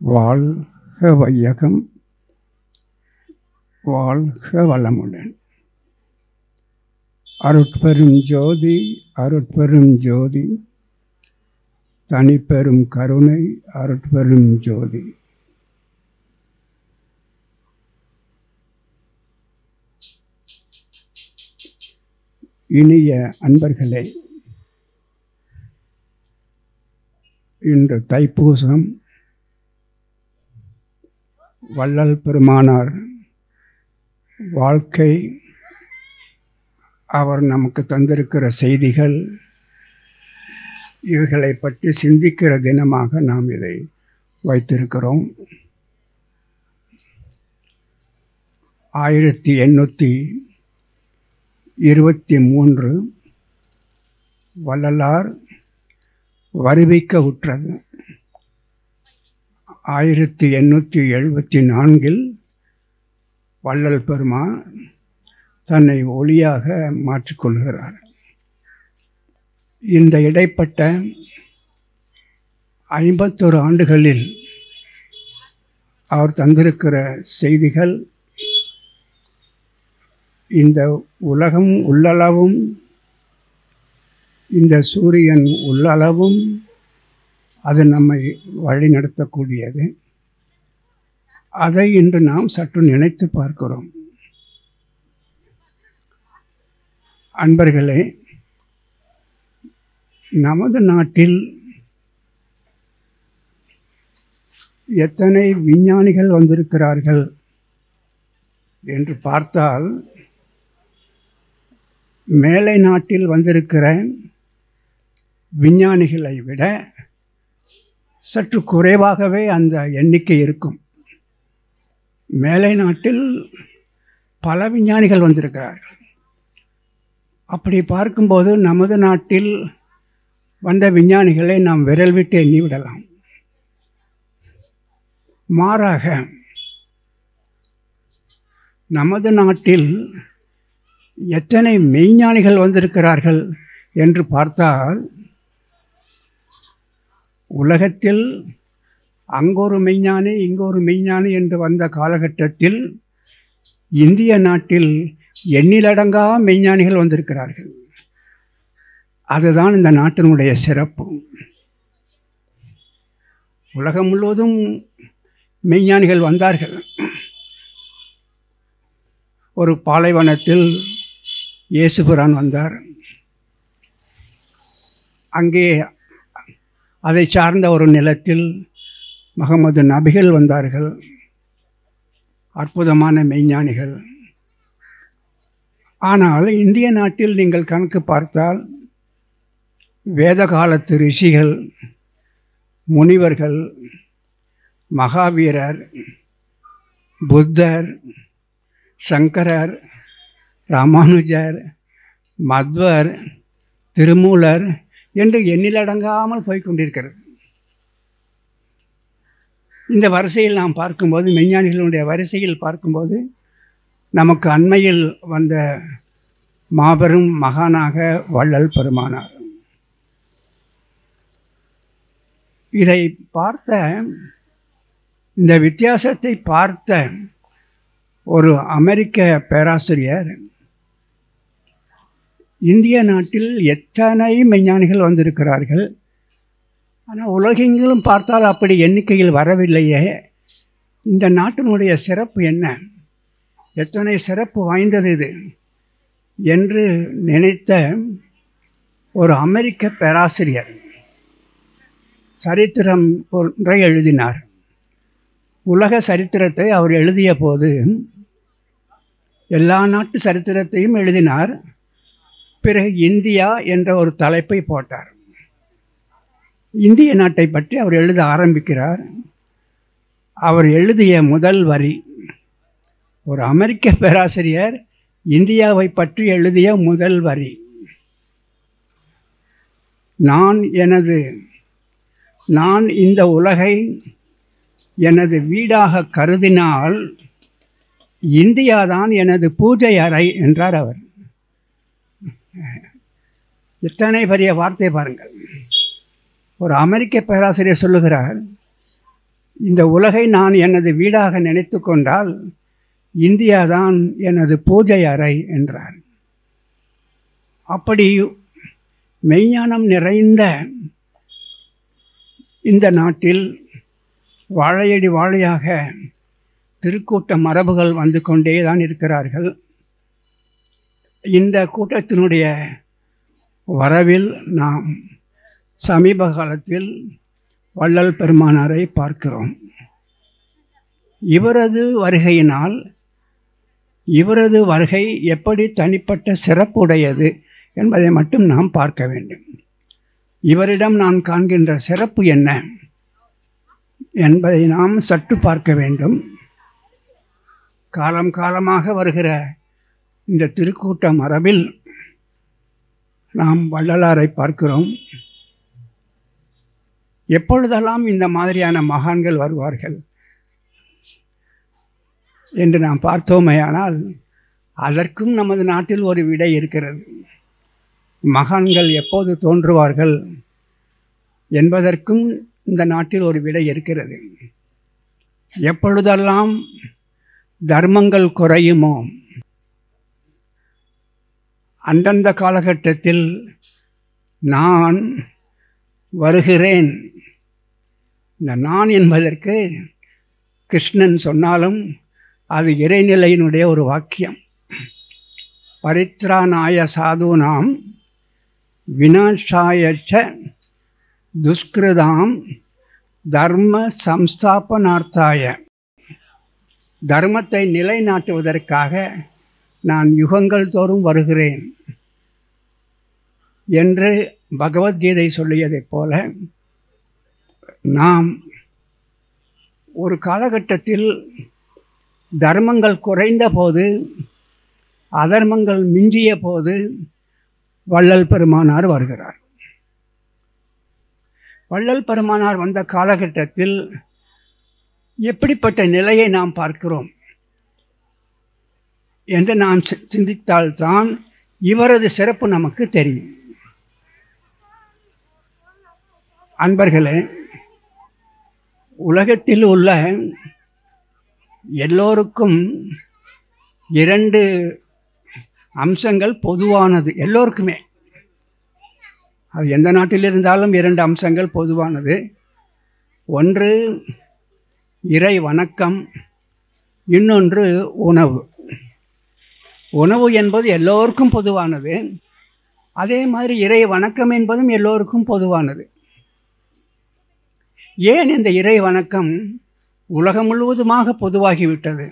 வாழ்க வையகம் வாழ்க வளமுடன் அருட்பெரும் ஜோதி அருட்பெரும் ஜோதி தனிப்பெரும் கருணை அருட்பெரும் ஜோதி இனிய அன்பர்களே இன்று தைப்பூசம் வள்ளல் பெருமானார் வாழ்க்கை அவர் நமக்கு தந்திருக்கிற செய்திகள் இவைகளை பற்றி சிந்திக்கிற தினமாக நாம் இதை வைத்திருக்கிறோம் ஆயிரத்தி எண்ணூற்றி இருபத்தி மூன்று வள்ளலார் வருவிக்க உற்றது ஆயிரத்தி எண்ணூற்றி எழுபத்தி நான்கில் வள்ளல் பெருமான் தன்னை ஒளியாக மாற்றிக்கொள்கிறார் இந்த இடைப்பட்ட ஐம்பத்தொரு ஆண்டுகளில் அவர் தந்திருக்கிற செய்திகள் இந்த உலகம் உள்ளளவும் இந்த சூரியன் உள்ளளவும் அது நம்மை வழிநடத்தக்கூடியது அதை இன்று நாம் சற்று நினைத்து பார்க்கிறோம் அன்பர்களே நமது நாட்டில் எத்தனை விஞ்ஞானிகள் வந்திருக்கிறார்கள் என்று பார்த்தால் மேலை நாட்டில் வந்திருக்கிற விஞ்ஞானிகளை விட சற்று குறைவாகவே அந்த எண்ணிக்கை இருக்கும் மேலை நாட்டில் பல விஞ்ஞானிகள் வந்திருக்கிறார்கள் அப்படி பார்க்கும்போது நமது நாட்டில் வந்த விஞ்ஞானிகளை நாம் விரல் விட்டு எண்ணிவிடலாம் மாறாக நமது நாட்டில் எத்தனை மெய்ஞானிகள் வந்திருக்கிறார்கள் என்று பார்த்தால் உலகத்தில் அங்கொரு மெய்ஞானி இங்கொரு மெய்ஞானி என்று வந்த காலகட்டத்தில் இந்திய நாட்டில் எண்ணிலடங்கா மெய்ஞானிகள் வந்திருக்கிறார்கள் அதுதான் இந்த நாட்டினுடைய சிறப்பு உலகம் முழுவதும் மெய்ஞானிகள் வந்தார்கள் ஒரு பாலைவனத்தில் இயேசுபிரான் வந்தார் அங்கே அதை சார்ந்த ஒரு நிலத்தில் முகமது நபிகள் வந்தார்கள் அற்புதமான மெய்ஞானிகள் ஆனால் இந்திய நாட்டில் நீங்கள் கணக்கு பார்த்தால் வேத காலத்து ரிஷிகள் முனிவர்கள் மகாவீரர் புத்தர் சங்கரர் ராமானுஜர் மத்வர் திருமூலர் என்று எண்ணிலடங்காமல் போய்கொண்டிருக்கிறது இந்த வரிசையில் நாம் பார்க்கும்போது மெய்ஞானிகளுடைய வரிசையில் பார்க்கும்போது நமக்கு அண்மையில் வந்த மாபெரும் மகானாக வள்ளல் பெருமானார் இதை பார்த்த இந்த வித்தியாசத்தை பார்த்த ஒரு அமெரிக்க பேராசிரியர் இந்திய நாட்டில் எத்தனை மெஞ்ஞானிகள் வந்திருக்கிறார்கள் ஆனால் உலகெங்கிலும் பார்த்தால் அப்படி எண்ணிக்கையில் வரவில்லையே இந்த நாட்டினுடைய சிறப்பு என்ன எத்தனை சிறப்பு வாய்ந்தது இது என்று நினைத்த ஒரு அமெரிக்க பேராசிரியர் சரித்திரம் ஒன்றை எழுதினார் உலக சரித்திரத்தை அவர் எழுதிய போது எல்லா நாட்டு சரித்திரத்தையும் எழுதினார் பிறகு இந்தியா என்ற ஒரு தலைப்பை போட்டார் இந்திய நாட்டை பற்றி அவர் எழுத ஆரம்பிக்கிறார் அவர் எழுதிய முதல் வரி ஒரு அமெரிக்க பேராசிரியர் இந்தியாவை பற்றி எழுதிய முதல் வரி நான் எனது நான் இந்த உலகை எனது வீடாக கருதினால் இந்தியாதான் எனது பூஜை அறை என்றார் அவர் எத்தனை பெரிய வார்த்தை பாருங்கள் ஒரு அமெரிக்க பேராசிரியர் சொல்லுகிறார் இந்த உலகை நான் எனது வீடாக நினைத்து கொண்டால் இந்தியா தான் எனது பூஜை அறை என்றார் அப்படி மெய்ஞானம் நிறைந்த இந்த நாட்டில் வாழையடி வாழையாக திருக்கூட்ட மரபுகள் வந்து கொண்டே தான் இருக்கிறார்கள் இந்த கூட்டத்தினுடைய வரவில் நாம் சமீப காலத்தில் வள்ளல் பெருமானாரை பார்க்கிறோம் இவரது வருகையினால் இவரது வருகை எப்படி தனிப்பட்ட சிறப்புடையது என்பதை மட்டும் நாம் பார்க்க வேண்டும் இவரிடம் நான் காண்கின்ற சிறப்பு என்ன என்பதை நாம் சற்று பார்க்க வேண்டும் காலம் காலமாக வருகிற இந்த திருக்கூட்ட மரபில் நாம் வள்ளலாரை பார்க்கிறோம் எப்பொழுதெல்லாம் இந்த மாதிரியான மகான்கள் வருவார்கள் என்று நாம் பார்த்தோமேயானால் அதற்கும் நமது நாட்டில் ஒரு விடை இருக்கிறது மகான்கள் எப்போது தோன்றுவார்கள் என்பதற்கும் இந்த நாட்டில் ஒரு விடை இருக்கிறது எப்பொழுதெல்லாம் தர்மங்கள் குறையுமோ அந்தந்த காலகட்டத்தில் நான் வருகிறேன் இந்த நான் என்பதற்கு கிருஷ்ணன் சொன்னாலும் அது இறைநிலையினுடைய ஒரு வாக்கியம் பரித்ராநாய சாதுனாம் வினாசாயச்ச துஷ்கிருதாம் தர்ம சம்ஸ்தாபனார்த்தாய தர்மத்தை நிலைநாட்டுவதற்காக நான் யுகங்கள் தோறும் வருகிறேன் என்று பகவத்கீதை சொல்லியதைப் போல நாம் ஒரு காலகட்டத்தில் தர்மங்கள் குறைந்த போது அதர்மங்கள் மிஞ்சிய போது வள்ளல் பெருமானார் வருகிறார் வள்ளல் பெருமானார் வந்த காலகட்டத்தில் எப்படிப்பட்ட நிலையை நாம் பார்க்கிறோம் என்று நாம் சி- சிந்தித்தால்தான் இவரது சிறப்பு நமக்கு தெரியும் அன்பர்களே உலகத்தில் உள்ள எல்லோருக்கும் இரண்டு அம்சங்கள் பொதுவானது எல்லோருக்குமே அது எந்த நாட்டில் இருந்தாலும் இரண்டு அம்சங்கள் பொதுவானது ஒன்று இறை வணக்கம் இன்னொன்று உணவு உணவு என்பது எல்லோருக்கும் பொதுவானது அதே மாதிரி இறை வணக்கம் என்பதும் எல்லோருக்கும் பொதுவானது ஏன் இந்த இறை வணக்கம் உலகம் முழுவதுமாக பொதுவாகிவிட்டது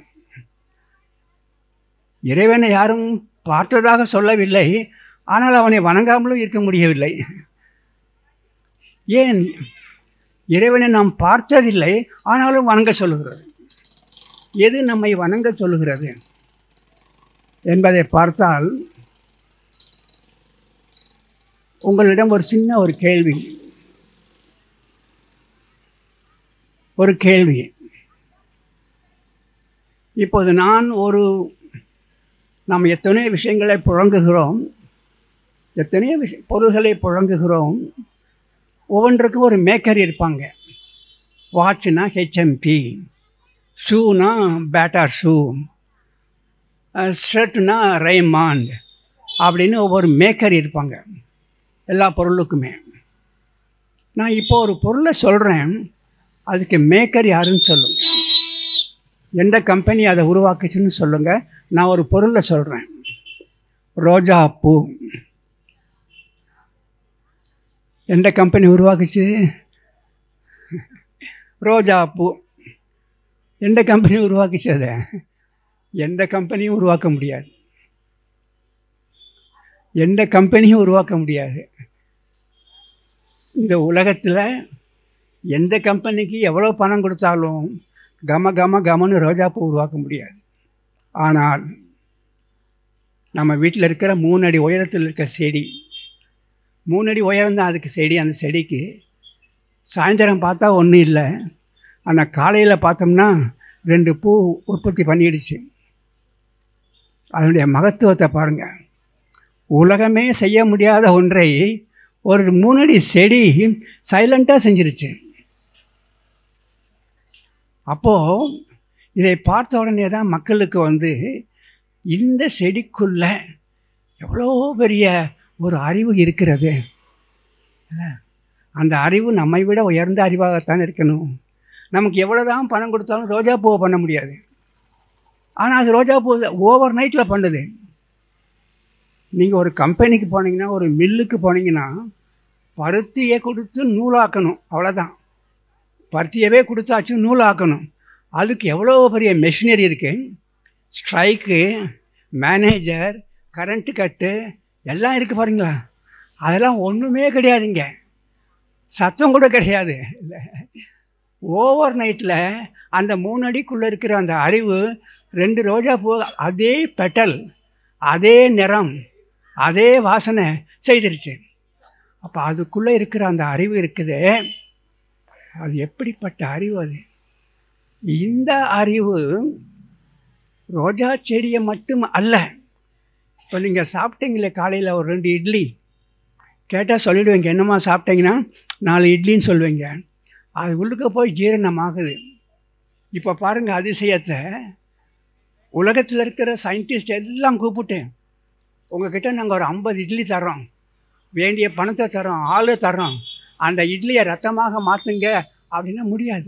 இறைவனை யாரும் பார்த்ததாக சொல்லவில்லை ஆனால் அவனை வணங்காமலும் இருக்க முடியவில்லை ஏன் இறைவனை நாம் பார்த்ததில்லை ஆனாலும் வணங்க சொல்லுகிறது எது நம்மை வணங்க சொல்லுகிறது என்பதை பார்த்தால் உங்களிடம் ஒரு சின்ன ஒரு கேள்வி ஒரு கேள்வி இப்போது நான் ஒரு நாம் எத்தனையோ விஷயங்களை புழங்குகிறோம் எத்தனையோ விஷய பொருள்களை புழங்குகிறோம் ஒவ்வொன்றுக்கும் ஒரு மேக்கர் இருப்பாங்க வாட்ச்னா ஹெச்எம்பி ஷூனா பேட்டா ஷூ ஷர்ட்னா ரைமாண்ட் அப்படின்னு ஒவ்வொரு மேக்கர் இருப்பாங்க எல்லா பொருளுக்குமே நான் இப்போ ஒரு பொருளை சொல்கிறேன் அதுக்கு மேக்கர் யாருன்னு சொல்லுங்க எந்த கம்பெனி அதை உருவாக்குச்சுன்னு சொல்லுங்கள் நான் ஒரு பொருளை சொல்கிறேன் ரோஜா பூ எந்த கம்பெனி உருவாக்குச்சு ரோஜா பூ எந்த கம்பெனி உருவாக்குச்சு அதை எந்த கம்பெனியும் உருவாக்க முடியாது எந்த கம்பெனியும் உருவாக்க முடியாது இந்த உலகத்தில் எந்த கம்பெனிக்கு எவ்வளோ பணம் கொடுத்தாலும் கம கம கமன்னு ரோஜாப்பூ உருவாக்க முடியாது ஆனால் நம்ம வீட்டில் இருக்கிற மூணு அடி உயரத்தில் இருக்க செடி மூணு அடி உயரம் தான் அதுக்கு செடி அந்த செடிக்கு சாயந்தரம் பார்த்தா ஒன்றும் இல்லை ஆனால் காலையில் பார்த்தோம்னா ரெண்டு பூ உற்பத்தி பண்ணிடுச்சு அதனுடைய மகத்துவத்தை பாருங்கள் உலகமே செய்ய முடியாத ஒன்றை ஒரு மூணடி செடி சைலண்ட்டாக செஞ்சிருச்சு அப்போது இதை பார்த்த உடனே தான் மக்களுக்கு வந்து இந்த செடிக்குள்ள எவ்வளோ பெரிய ஒரு அறிவு இருக்கிறது இல்ல? அந்த அறிவு நம்மை விட உயர்ந்த அறிவாகத்தான் இருக்கணும் நமக்கு எவ்வளோதான் பணம் கொடுத்தாலும் ரோஜா பூவை பண்ண முடியாது ஆனால் அது ரோஜா பூ ஓவர் நைட்டில் பண்ணுது நீங்கள் ஒரு கம்பெனிக்கு போனீங்கன்னா ஒரு மில்லுக்கு போனீங்கன்னா பருத்தியை கொடுத்து நூலாக்கணும் அவ்வளோதான் பருத்தியவே கொடுத்தாச்சு நூலாக்கணும் அதுக்கு எவ்வளோ பெரிய மெஷினரி இருக்குது ஸ்ட்ரைக்கு மேனேஜர் கரண்ட்டு கட்டு எல்லாம் இருக்குது பாருங்களா அதெல்லாம் ஒன்றுமே கிடையாதுங்க சத்தம் கூட கிடையாது இல்லை ஓவர் நைட்டில் அந்த மூணு அடிக்குள்ளே இருக்கிற அந்த அறிவு ரெண்டு ரோஜா பூ அதே பெட்டல் அதே நிறம் அதே வாசனை செய்திருச்சு அப்போ அதுக்குள்ளே இருக்கிற அந்த அறிவு இருக்குதே அது எப்படிப்பட்ட அறிவு அது இந்த அறிவு ரோஜா செடியை மட்டும் அல்ல இப்போ நீங்கள் சாப்பிட்டீங்களே காலையில் ஒரு ரெண்டு இட்லி கேட்டால் சொல்லிடுவீங்க என்னம்மா சாப்பிட்டீங்கன்னா நாலு இட்லின்னு சொல்லுவீங்க அது உள்ளுக்க போய் ஜீரணமாகுது இப்போ பாருங்கள் அதிசயத்தை உலகத்தில் இருக்கிற சயின்டிஸ்ட் எல்லாம் கூப்பிட்டேன் உங்ககிட்ட நாங்கள் ஒரு ஐம்பது இட்லி தர்றோம் வேண்டிய பணத்தை தரோம் ஆளு தர்றோம் அந்த இட்லியை ரத்தமாக மாற்றுங்க அப்படின்னா முடியாது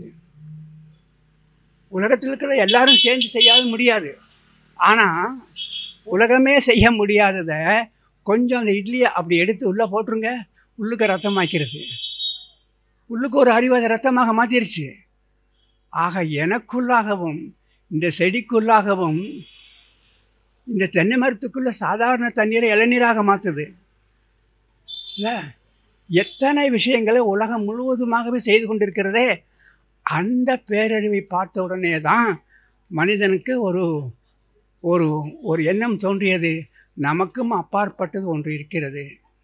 உலகத்தில் இருக்கிற எல்லாரும் சேர்ந்து செய்யாத முடியாது ஆனால் உலகமே செய்ய முடியாததை கொஞ்சம் அந்த இட்லியை அப்படி எடுத்து உள்ளே போட்டுருங்க உள்ளுக்கு ரத்தமாக்கிறது உள்ளுக்கு ஒரு அறிவு அதை ரத்தமாக மாற்றிருச்சு ஆக எனக்குள்ளாகவும் இந்த செடிக்குள்ளாகவும் இந்த தென்னை மரத்துக்குள்ள சாதாரண தண்ணீரை இளநீராக மாற்றுது இல்லை எத்தனை விஷயங்களை உலகம் முழுவதுமாகவே செய்து கொண்டிருக்கிறதே அந்த பேரறிவை பார்த்த உடனே தான் மனிதனுக்கு ஒரு ஒரு ஒரு எண்ணம் தோன்றியது நமக்கும் அப்பாற்பட்டது ஒன்று இருக்கிறது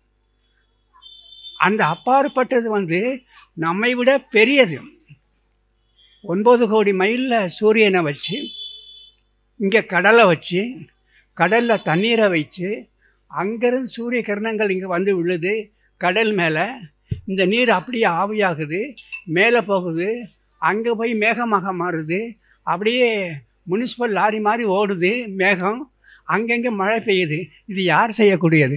அந்த அப்பாற்பட்டது வந்து நம்மை விட பெரியது ஒன்பது கோடி மைலில் சூரியனை வச்சு இங்கே கடலை வச்சு கடலில் தண்ணீரை வச்சு அங்கேருந்து சூரிய கிரணங்கள் இங்கே வந்து விழுது கடல் மேலே இந்த நீர் அப்படியே ஆவியாகுது மேலே போகுது அங்கே போய் மேகமாக மாறுது அப்படியே முனிசிபல் லாரி மாதிரி ஓடுது மேகம் அங்கங்கே மழை பெய்யுது இது யார் செய்யக்கூடியது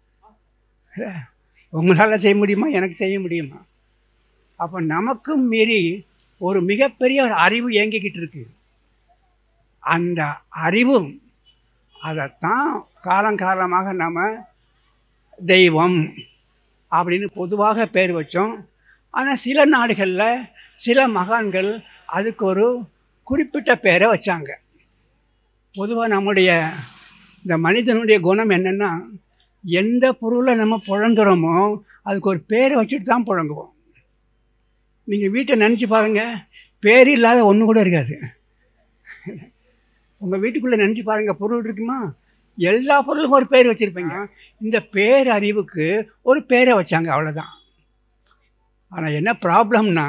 உங்களால் செய்ய முடியுமா எனக்கு செய்ய முடியுமா அப்போ நமக்கும் மீறி ஒரு மிகப்பெரிய ஒரு அறிவு இயங்கிக்கிட்டு இருக்கு அந்த அறிவும் அதைத்தான் காலங்காலமாக நம்ம தெய்வம் அப்படின்னு பொதுவாக பேர் வச்சோம் ஆனால் சில நாடுகளில் சில மகான்கள் அதுக்கு ஒரு குறிப்பிட்ட பேரை வச்சாங்க பொதுவாக நம்முடைய இந்த மனிதனுடைய குணம் என்னென்னா எந்த பொருளை நம்ம புழங்குறோமோ அதுக்கு ஒரு பேரை வச்சுட்டு தான் புழங்குவோம் நீங்கள் வீட்டை நினச்சி பாருங்கள் பேர் இல்லாத ஒன்று கூட இருக்காது உங்கள் வீட்டுக்குள்ளே நினச்சி பாருங்கள் பொருள் இருக்குமா எல்லா பொருளுக்கும் ஒரு பேர் வச்சுருப்பீங்க இந்த பேர் அறிவுக்கு ஒரு பேரை வச்சாங்க அவ்வளோதான் ஆனால் என்ன ப்ராப்ளம்னா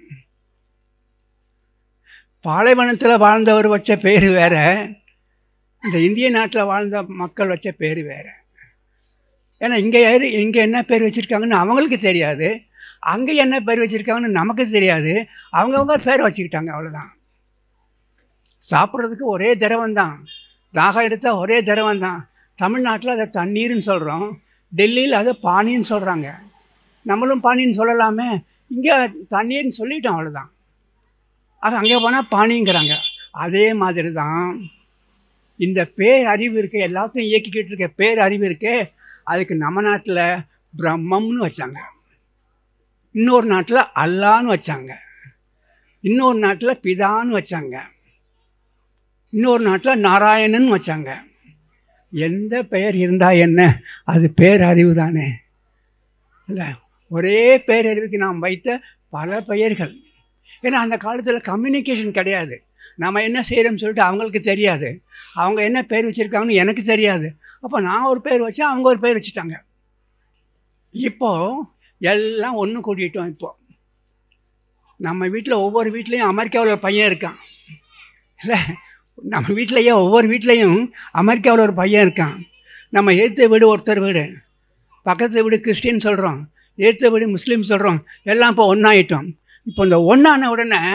பாலைவனத்தில் வாழ்ந்தவர் வச்ச பேர் வேற இந்த இந்திய நாட்டில் வாழ்ந்த மக்கள் வச்ச பேர் வேற ஏன்னா இங்கே யார் இங்கே என்ன பேர் வச்சுருக்காங்கன்னு அவங்களுக்கு தெரியாது அங்கே என்ன பேர் வச்சுருக்காங்கன்னு நமக்கு தெரியாது அவங்கவுங்க பேர் வச்சுக்கிட்டாங்க அவ்வளோதான் சாப்பிட்றதுக்கு ஒரே திரவம் தான் தாகம் எடுத்தால் ஒரே திரவம் தான் தமிழ்நாட்டில் அதை தண்ணீர்னு சொல்கிறோம் டெல்லியில் அதை பானின்னு சொல்கிறாங்க நம்மளும் பானின்னு சொல்லலாமே இங்கே தண்ணீர்னு சொல்லிட்டோம் அவ்வளோதான் அது அங்கே போனால் பானிங்கிறாங்க அதே மாதிரி தான் இந்த பேர் அறிவு இருக்க எல்லாத்தையும் இயக்கிக்கிட்டு இருக்க பேர் அறிவு இருக்கே அதுக்கு நம்ம நாட்டில் பிரம்மம்னு வச்சாங்க இன்னொரு நாட்டில் அல்லான்னு வச்சாங்க இன்னொரு நாட்டில் பிதான்னு வச்சாங்க இன்னொரு நாட்டில் நாராயணன் வச்சாங்க எந்த பெயர் இருந்தால் என்ன அது பேரறிவு தானே இல்லை ஒரே பேரறிவுக்கு நாம் வைத்த பல பெயர்கள் ஏன்னா அந்த காலத்தில் கம்யூனிகேஷன் கிடையாது நம்ம என்ன செய்கிறோம்னு சொல்லிட்டு அவங்களுக்கு தெரியாது அவங்க என்ன பேர் வச்சுருக்காங்கன்னு எனக்கு தெரியாது அப்போ நான் ஒரு பேர் வச்சேன் அவங்க ஒரு பேர் வச்சுட்டாங்க இப்போது எல்லாம் ஒன்று கூட்டிட்டோம் இப்போது நம்ம வீட்டில் ஒவ்வொரு வீட்லேயும் அமெரிக்காவில் ஒரு பையன் இருக்கான் இல்லை நம்ம வீட்டிலையே ஒவ்வொரு வீட்லேயும் அமெரிக்காவில் ஒரு பையன் இருக்கான் நம்ம ஏற்ற வீடு ஒருத்தர் வீடு பக்கத்து வீடு கிறிஸ்டின் சொல்கிறோம் ஏற்ற வீடு முஸ்லீம் சொல்கிறோம் எல்லாம் இப்போ ஒன்றாயிட்டோம் இப்போ இந்த ஒன்றான உடனே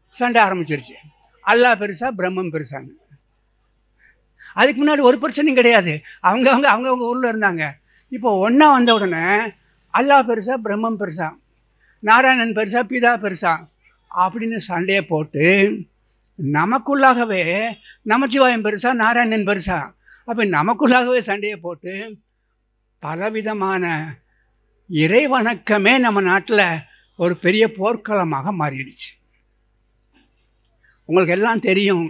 சண்டை ஆரம்பிச்சிருச்சு அல்லாஹ் பெருசா பிரம்மம் பெருசாங்க அதுக்கு முன்னாடி ஒரு பிரச்சனையும் கிடையாது அவங்க அவங்க அவங்கவுங்க ஊரில் இருந்தாங்க இப்போ ஒன்றா வந்த உடனே அல்லாஹ் பெருசா பிரம்மம் பெருசா நாராயணன் பெருசா பிதா பெருசா அப்படின்னு சண்டையை போட்டு நமக்குள்ளாகவே நமச்சிவாயம் பெருசா நாராயணன் பெருசா அப்போ நமக்குள்ளாகவே சண்டையை போட்டு பலவிதமான இறை வணக்கமே நம்ம நாட்டில் ஒரு பெரிய போர்க்களமாக மாறிடுச்சு உங்களுக்கு எல்லாம் தெரியும்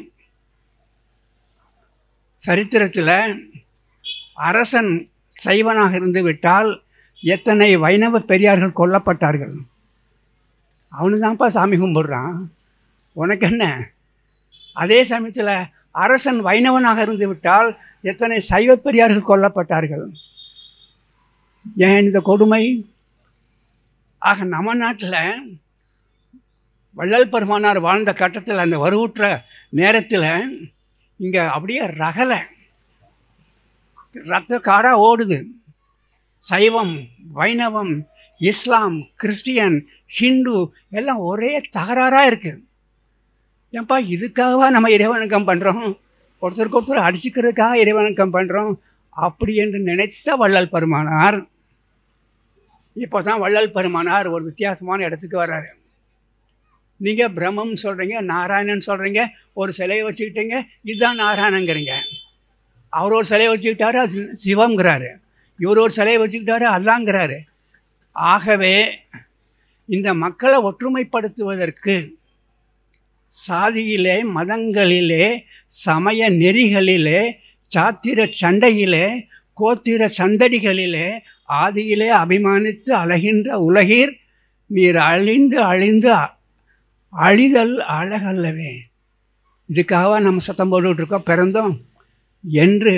சரித்திரத்தில் அரசன் சைவனாக இருந்து விட்டால் எத்தனை வைணவ பெரியார்கள் கொல்லப்பட்டார்கள் அவனு தான்ப்பா சாமி கும்பிடுறான் உனக்கு என்ன அதே சமயத்தில் அரசன் வைணவனாக இருந்து விட்டால் எத்தனை சைவ பெரியார்கள் கொல்லப்பட்டார்கள் ஏன் இந்த கொடுமை ஆக நம்ம நாட்டில் வள்ளல் பெருமானார் வாழ்ந்த கட்டத்தில் அந்த வருவுற்ற நேரத்தில் இங்கே அப்படியே ரகலை ரத்த காடாக ஓடுது சைவம் வைணவம் இஸ்லாம் கிறிஸ்டியன் ஹிந்து எல்லாம் ஒரே தகராறாக இருக்குது ஏன்பா இதுக்காகவா நம்ம இறைவணக்கம் பண்ணுறோம் ஒருத்தருக்கு ஒருத்தர் அடிச்சுக்கிறதுக்காக இறைவணக்கம் பண்ணுறோம் அப்படி என்று நினைத்த வள்ளல் பெருமானார் இப்போ தான் வள்ளல் பெருமானார் ஒரு வித்தியாசமான இடத்துக்கு வர்றாரு நீங்கள் பிரம்மம் சொல்கிறீங்க நாராயணன் சொல்கிறீங்க ஒரு சிலையை வச்சுக்கிட்டீங்க இதுதான் நாராயணங்கிறீங்க அவர் ஒரு சிலையை வச்சுக்கிட்டாரு அது சிவங்கிறாரு இவர் ஒரு சிலையை வச்சுக்கிட்டாரு அல்லாங்கிறாரு ஆகவே இந்த மக்களை ஒற்றுமைப்படுத்துவதற்கு சாதியிலே மதங்களிலே சமய நெறிகளிலே சாத்திர சண்டையிலே கோத்திர சந்தடிகளிலே ஆதியிலே அபிமானித்து அழகின்ற உலகீர் நீர் அழிந்து அழிந்து அழிதல் அழகல்லவே இதுக்காக நம்ம சத்தம் போட்டுட்ருக்கோம் பிறந்தோம் என்று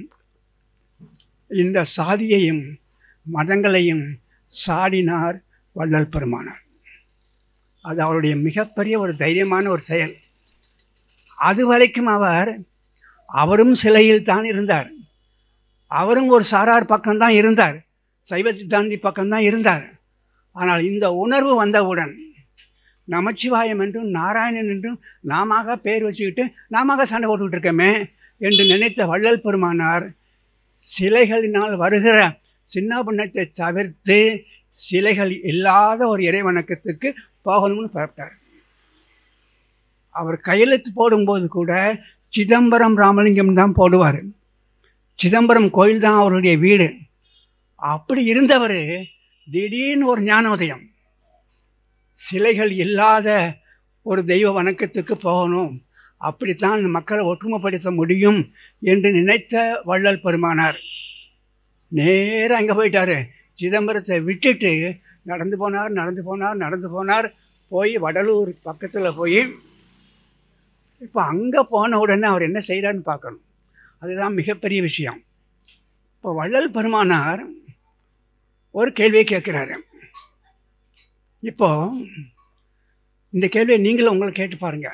இந்த சாதியையும் மதங்களையும் சாடினார் வள்ளல் பெருமானார் அது அவருடைய மிகப்பெரிய ஒரு தைரியமான ஒரு செயல் அது வரைக்கும் அவர் அவரும் சிலையில் தான் இருந்தார் அவரும் ஒரு சாரார் பக்கம்தான் இருந்தார் சைவ சித்தாந்தி பக்கம்தான் இருந்தார் ஆனால் இந்த உணர்வு வந்தவுடன் நமச்சிவாயம் என்றும் நாராயணன் என்றும் நாம பேர் வச்சுக்கிட்டு நாம சண்டை போட்டுக்கிட்டு இருக்கோமே என்று நினைத்த வள்ளல் பெருமானார் சிலைகளினால் வருகிற சின்ன பின்னத்தை தவிர்த்து சிலைகள் இல்லாத ஒரு இறைவணக்கத்துக்கு போகணும்னு புறப்பட்டார் அவர் கையெழுத்து போடும்போது கூட சிதம்பரம் ராமலிங்கம் தான் போடுவார் சிதம்பரம் கோயில் தான் அவருடைய வீடு அப்படி இருந்தவர் திடீர்னு ஒரு ஞானோதயம் சிலைகள் இல்லாத ஒரு தெய்வ வணக்கத்துக்கு போகணும் அப்படித்தான் மக்களை ஒற்றுமைப்படுத்த முடியும் என்று நினைத்த வள்ளல் பெருமானார் நேராக அங்கே போயிட்டார் சிதம்பரத்தை விட்டுட்டு நடந்து போனார் நடந்து போனார் நடந்து போனார் போய் வடலூர் பக்கத்தில் போய் இப்போ அங்கே போன உடனே அவர் என்ன செய்கிறான்னு பார்க்கணும் அதுதான் மிகப்பெரிய விஷயம் இப்போ வள்ளல் பெருமானார் ஒரு கேள்வியை கேட்குறாரு இப்போ இந்த கேள்வியை நீங்களும் உங்களை கேட்டு பாருங்க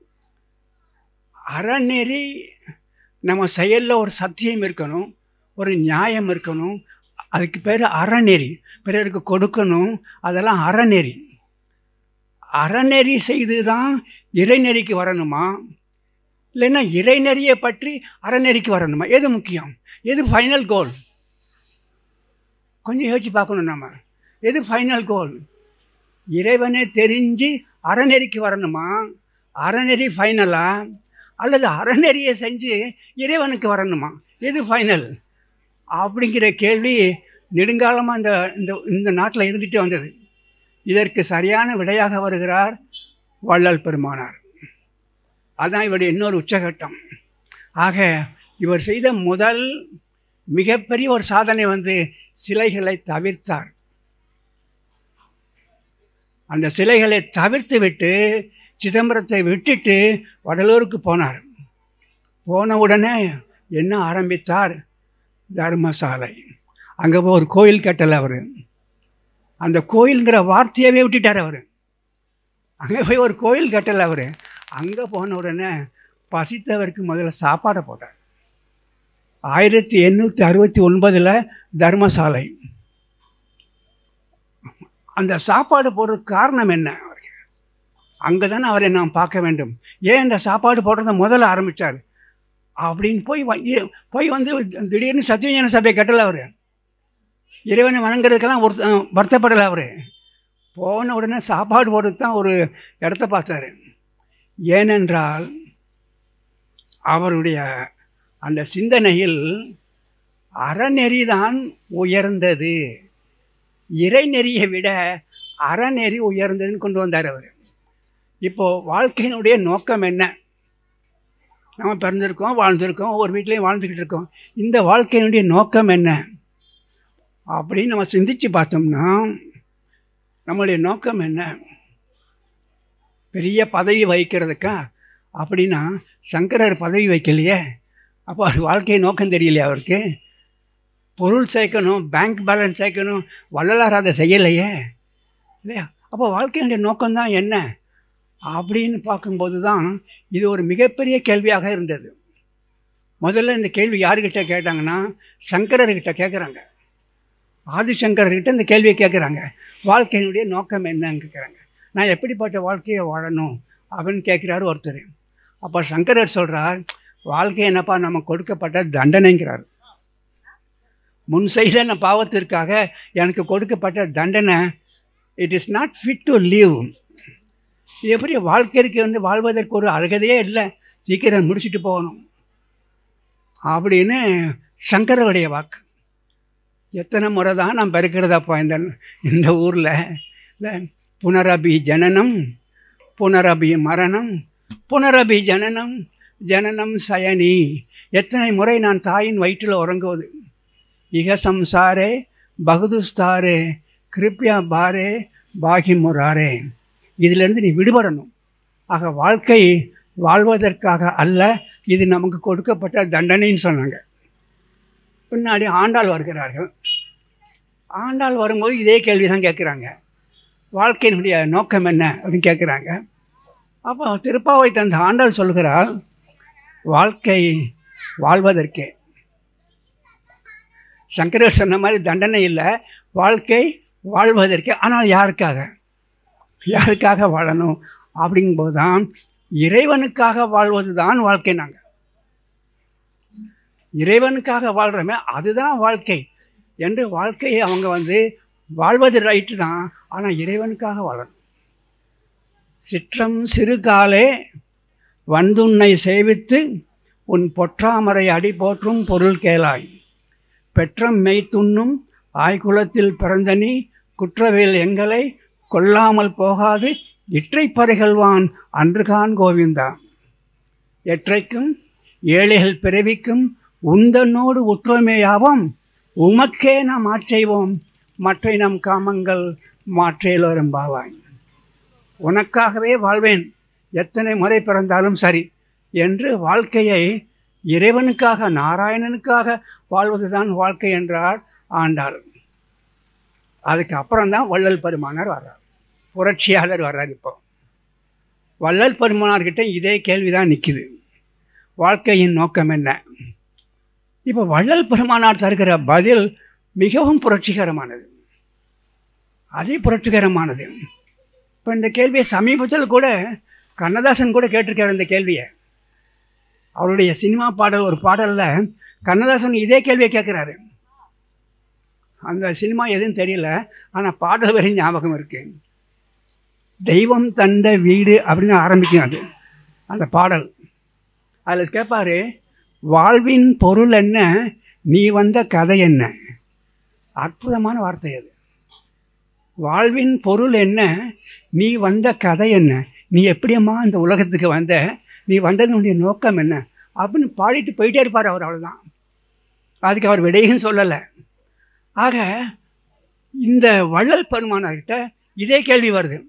அறநெறி நம்ம செயலில் ஒரு சத்தியம் இருக்கணும் ஒரு நியாயம் இருக்கணும் அதுக்கு பேர் அறநெறி பிறருக்கு கொடுக்கணும் அதெல்லாம் அறநெறி அறநெறி செய்து தான் இறைநெறிக்கு வரணுமா இல்லைன்னா இறைநெறியை பற்றி அறநெறிக்கு வரணுமா எது முக்கியம் எது ஃபைனல் கோல் கொஞ்சம் யோசிச்சு பார்க்கணும் நம்ம எது ஃபைனல் கோல் இறைவனை தெரிஞ்சு அறநெறிக்கு வரணுமா அறநெறி ஃபைனலா அல்லது அறநெறியை செஞ்சு இறைவனுக்கு வரணுமா எது ஃபைனல் அப்படிங்கிற கேள்வி நெடுங்காலமாக இந்த இந்த இந்த நாட்டில் இருந்துகிட்டே வந்தது இதற்கு சரியான விடையாக வருகிறார் வள்ளல் பெருமானார் அதான் இவருடைய இன்னொரு உச்சகட்டம் ஆக இவர் செய்த முதல் மிகப்பெரிய ஒரு சாதனை வந்து சிலைகளை தவிர்த்தார் அந்த சிலைகளை தவிர்த்து விட்டு சிதம்பரத்தை விட்டுட்டு வடலூருக்கு போனார் போன உடனே என்ன ஆரம்பித்தார் தர்மசாலை அங்கே போய் ஒரு கோயில் கட்டலை அவர் அந்த கோயிலுங்கிற வார்த்தையவே விட்டுட்டார் அவர் அங்கே போய் ஒரு கோயில் கட்டலை அவர் அங்கே போன உடனே பசித்தவருக்கு முதல்ல சாப்பாடை போட்டார் ஆயிரத்தி எண்ணூற்றி அறுபத்தி ஒன்பதில் தர்மசாலை அந்த சாப்பாடு போடுறதுக்கு காரணம் என்ன அவருக்கு அங்கே தானே அவரை நாம் பார்க்க வேண்டும் ஏன் இந்த சாப்பாடு போடுறத முதல்ல ஆரம்பித்தார் அப்படின்னு போய் வ- இ- போய் வந்து திடீர்னு சத்தியஞான சபை கட்டலை அவர் இறைவனை வணங்குறதுக்கெல்லாம் ஒரு வருத்தப்படலை அவர் போன உடனே சாப்பாடு போடுறதுக்கு தான் ஒரு இடத்த பார்த்தாரு ஏனென்றால் அவருடைய அந்த சிந்தனையில் அறநெறிதான் உயர்ந்தது இறைநெறியை விட அறநெறி உயர்ந்ததுன்னு கொண்டு வந்தார் அவர் இப்போது வாழ்க்கையினுடைய நோக்கம் என்ன நம்ம பிறந்திருக்கோம் வாழ்ந்திருக்கோம் ஒவ்வொரு வீட்லேயும் வாழ்ந்துக்கிட்டு இருக்கோம் இந்த வாழ்க்கையினுடைய நோக்கம் என்ன அப்படின்னு நம்ம சிந்திச்சு பார்த்தோம்னா நம்மளுடைய நோக்கம் என்ன பெரிய பதவி வகிக்கிறதுக்கா அப்படின்னா சங்கரர் பதவி வைக்கலையே அப்போ அவர் வாழ்க்கை நோக்கம் தெரியலையே அவருக்கு பொருள் சேர்க்கணும் பேங்க் பேலன்ஸ் சேர்க்கணும் வள்ளலார் அதை செய்யலையே இல்லையா அப்போ வாழ்க்கையினுடைய நோக்கம்தான் என்ன அப்படின்னு பார்க்கும்போது தான் இது ஒரு மிகப்பெரிய கேள்வியாக இருந்தது முதல்ல இந்த கேள்வி யாருக்கிட்ட கேட்டாங்கன்னா சங்கரர்கிட்ட கேட்குறாங்க ஆதிசங்கர்கிட்ட இந்த கேள்வியை கேட்குறாங்க வாழ்க்கையினுடைய நோக்கம் என்னன்னு கேட்குறாங்க நான் எப்படிப்பட்ட வாழ்க்கையை வாழணும் அப்படின்னு கேட்குறாரு ஒருத்தர் அப்போ சங்கரர் சொல்கிறார் வாழ்க்கை என்னப்பா நம்ம கொடுக்கப்பட்ட தண்டனைங்கிறார் முன் செய்த நான் பாவத்திற்காக எனக்கு கொடுக்கப்பட்ட தண்டனை it is not fit to leave இது எப்படி வாழ்க்கைக்கு வந்து வாழ்வதற்கு ஒரு அழகதையே இல்லை சீக்கிரம் முடிச்சுட்டு போகணும் அப்படின்னு சங்கரருடைய வாக்கு எத்தனை முறை தான் நான் பிறக்கிறதாப்பா இந்த இந்த ஊரில் இல்லை புனரபி ஜனனம் புனரபி மரணம் புனரபி ஜனனம் ஜனனம் சயனி எத்தனை முறை நான் தாயின் வயிற்றில் உறங்குவது இக சம்சாரே பகுதுஸ்தாரே கிருப்யா பாரே பாகி முராரே இதிலிருந்து நீ விடுபடணும் ஆக வாழ்க்கை வாழ்வதற்காக அல்ல இது நமக்கு கொடுக்கப்பட்ட தண்டனைன்னு சொன்னாங்க பின்னாடி ஆண்டாள் வருகிறார்கள் ஆண்டாள் வரும்போது இதே கேள்வி தான் கேட்குறாங்க வாழ்க்கையினுடைய நோக்கம் என்ன அப்படின்னு கேட்குறாங்க அப்போ திருப்பாவை தந்த ஆண்டாள் சொல்கிறாள் வாழ்க்கை வாழ்வதற்கே சங்கரர் சொன்ன மாதிரி தண்டனை இல்லை வாழ்க்கை வாழ்வதற்கே ஆனால் யாருக்காக யாருக்காக வாழணும் அப்படிங்கும்போது தான் இறைவனுக்காக வாழ்வது தான் வாழ்க்கை நாங்கள் இறைவனுக்காக வாழ்கிறோமே அதுதான் வாழ்க்கை என்று வாழ்க்கையை அவங்க வந்து வாழ்வது ரைட்டு தான் ஆனால் இறைவனுக்காக வாழணும் சிற்றம் சிறுகாலே வந்துன்னை சேவித்து உன் பொற்றாமரை அடி போற்றும் பொருள் கேளாய் பெற்றம் மெய்த்துண்ணும் ஆய்குலத்தில் பிறந்த நீ குற்றவேல் எங்களை கொல்லாமல் போகாது இற்றை பறைகள்வான் அன்றுகான் கோவிந்தா எற்றைக்கும் ஏழைகள் பிறவிக்கும் உந்தனோடு உற்றோமேயாவோம் உமக்கே நாம் ஆற்றைவோம் மற்றை நம் காமங்கள் மாற்றேலோரும் பாவாய் உனக்காகவே வாழ்வேன் எத்தனை முறை பிறந்தாலும் சரி என்று வாழ்க்கையை இறைவனுக்காக நாராயணனுக்காக வாழ்வதுதான் வாழ்க்கை என்றார் ஆண்டாள் அதுக்கு அப்புறம் தான் வள்ளல் பெருமானார் வர்றார் புரட்சியாளர் வர்றார் இப்போ வள்ளல் பெருமானார்கிட்ட இதே கேள்வி தான் நிற்கிது வாழ்க்கையின் நோக்கம் என்ன இப்போ வள்ளல் பெருமானார் தருகிற பதில் மிகவும் புரட்சிகரமானது அதே புரட்சிகரமானது இப்போ இந்த கேள்வியை சமீபத்தில் கூட கண்ணதாசன் கூட கேட்டிருக்காரு இந்த கேள்வியை அவருடைய சினிமா பாடல் ஒரு பாடலில் கண்ணதாசன் இதே கேள்வியை கேட்குறாரு அந்த சினிமா எதுன்னு தெரியல ஆனால் பாடல் வரை ஞாபகம் இருக்கு தெய்வம் தந்த வீடு அப்படின்னு ஆரம்பிக்கும் அது அந்த பாடல் அதில் கேட்பாரு வாழ்வின் பொருள் என்ன நீ வந்த கதை என்ன அற்புதமான வார்த்தை அது வாழ்வின் பொருள் என்ன நீ வந்த கதை என்ன நீ எப்படியம்மா இந்த உலகத்துக்கு வந்த நீ வந்ததனுடைய நோக்கம் என்ன அப்படின்னு பாடிட்டு போயிட்டே இருப்பார் அவர் அவ்வளோதான் அதுக்கு அவர் விடையும் சொல்லலை ஆக இந்த வள்ளல் பெருமானார்கிட்ட இதே கேள்வி வருது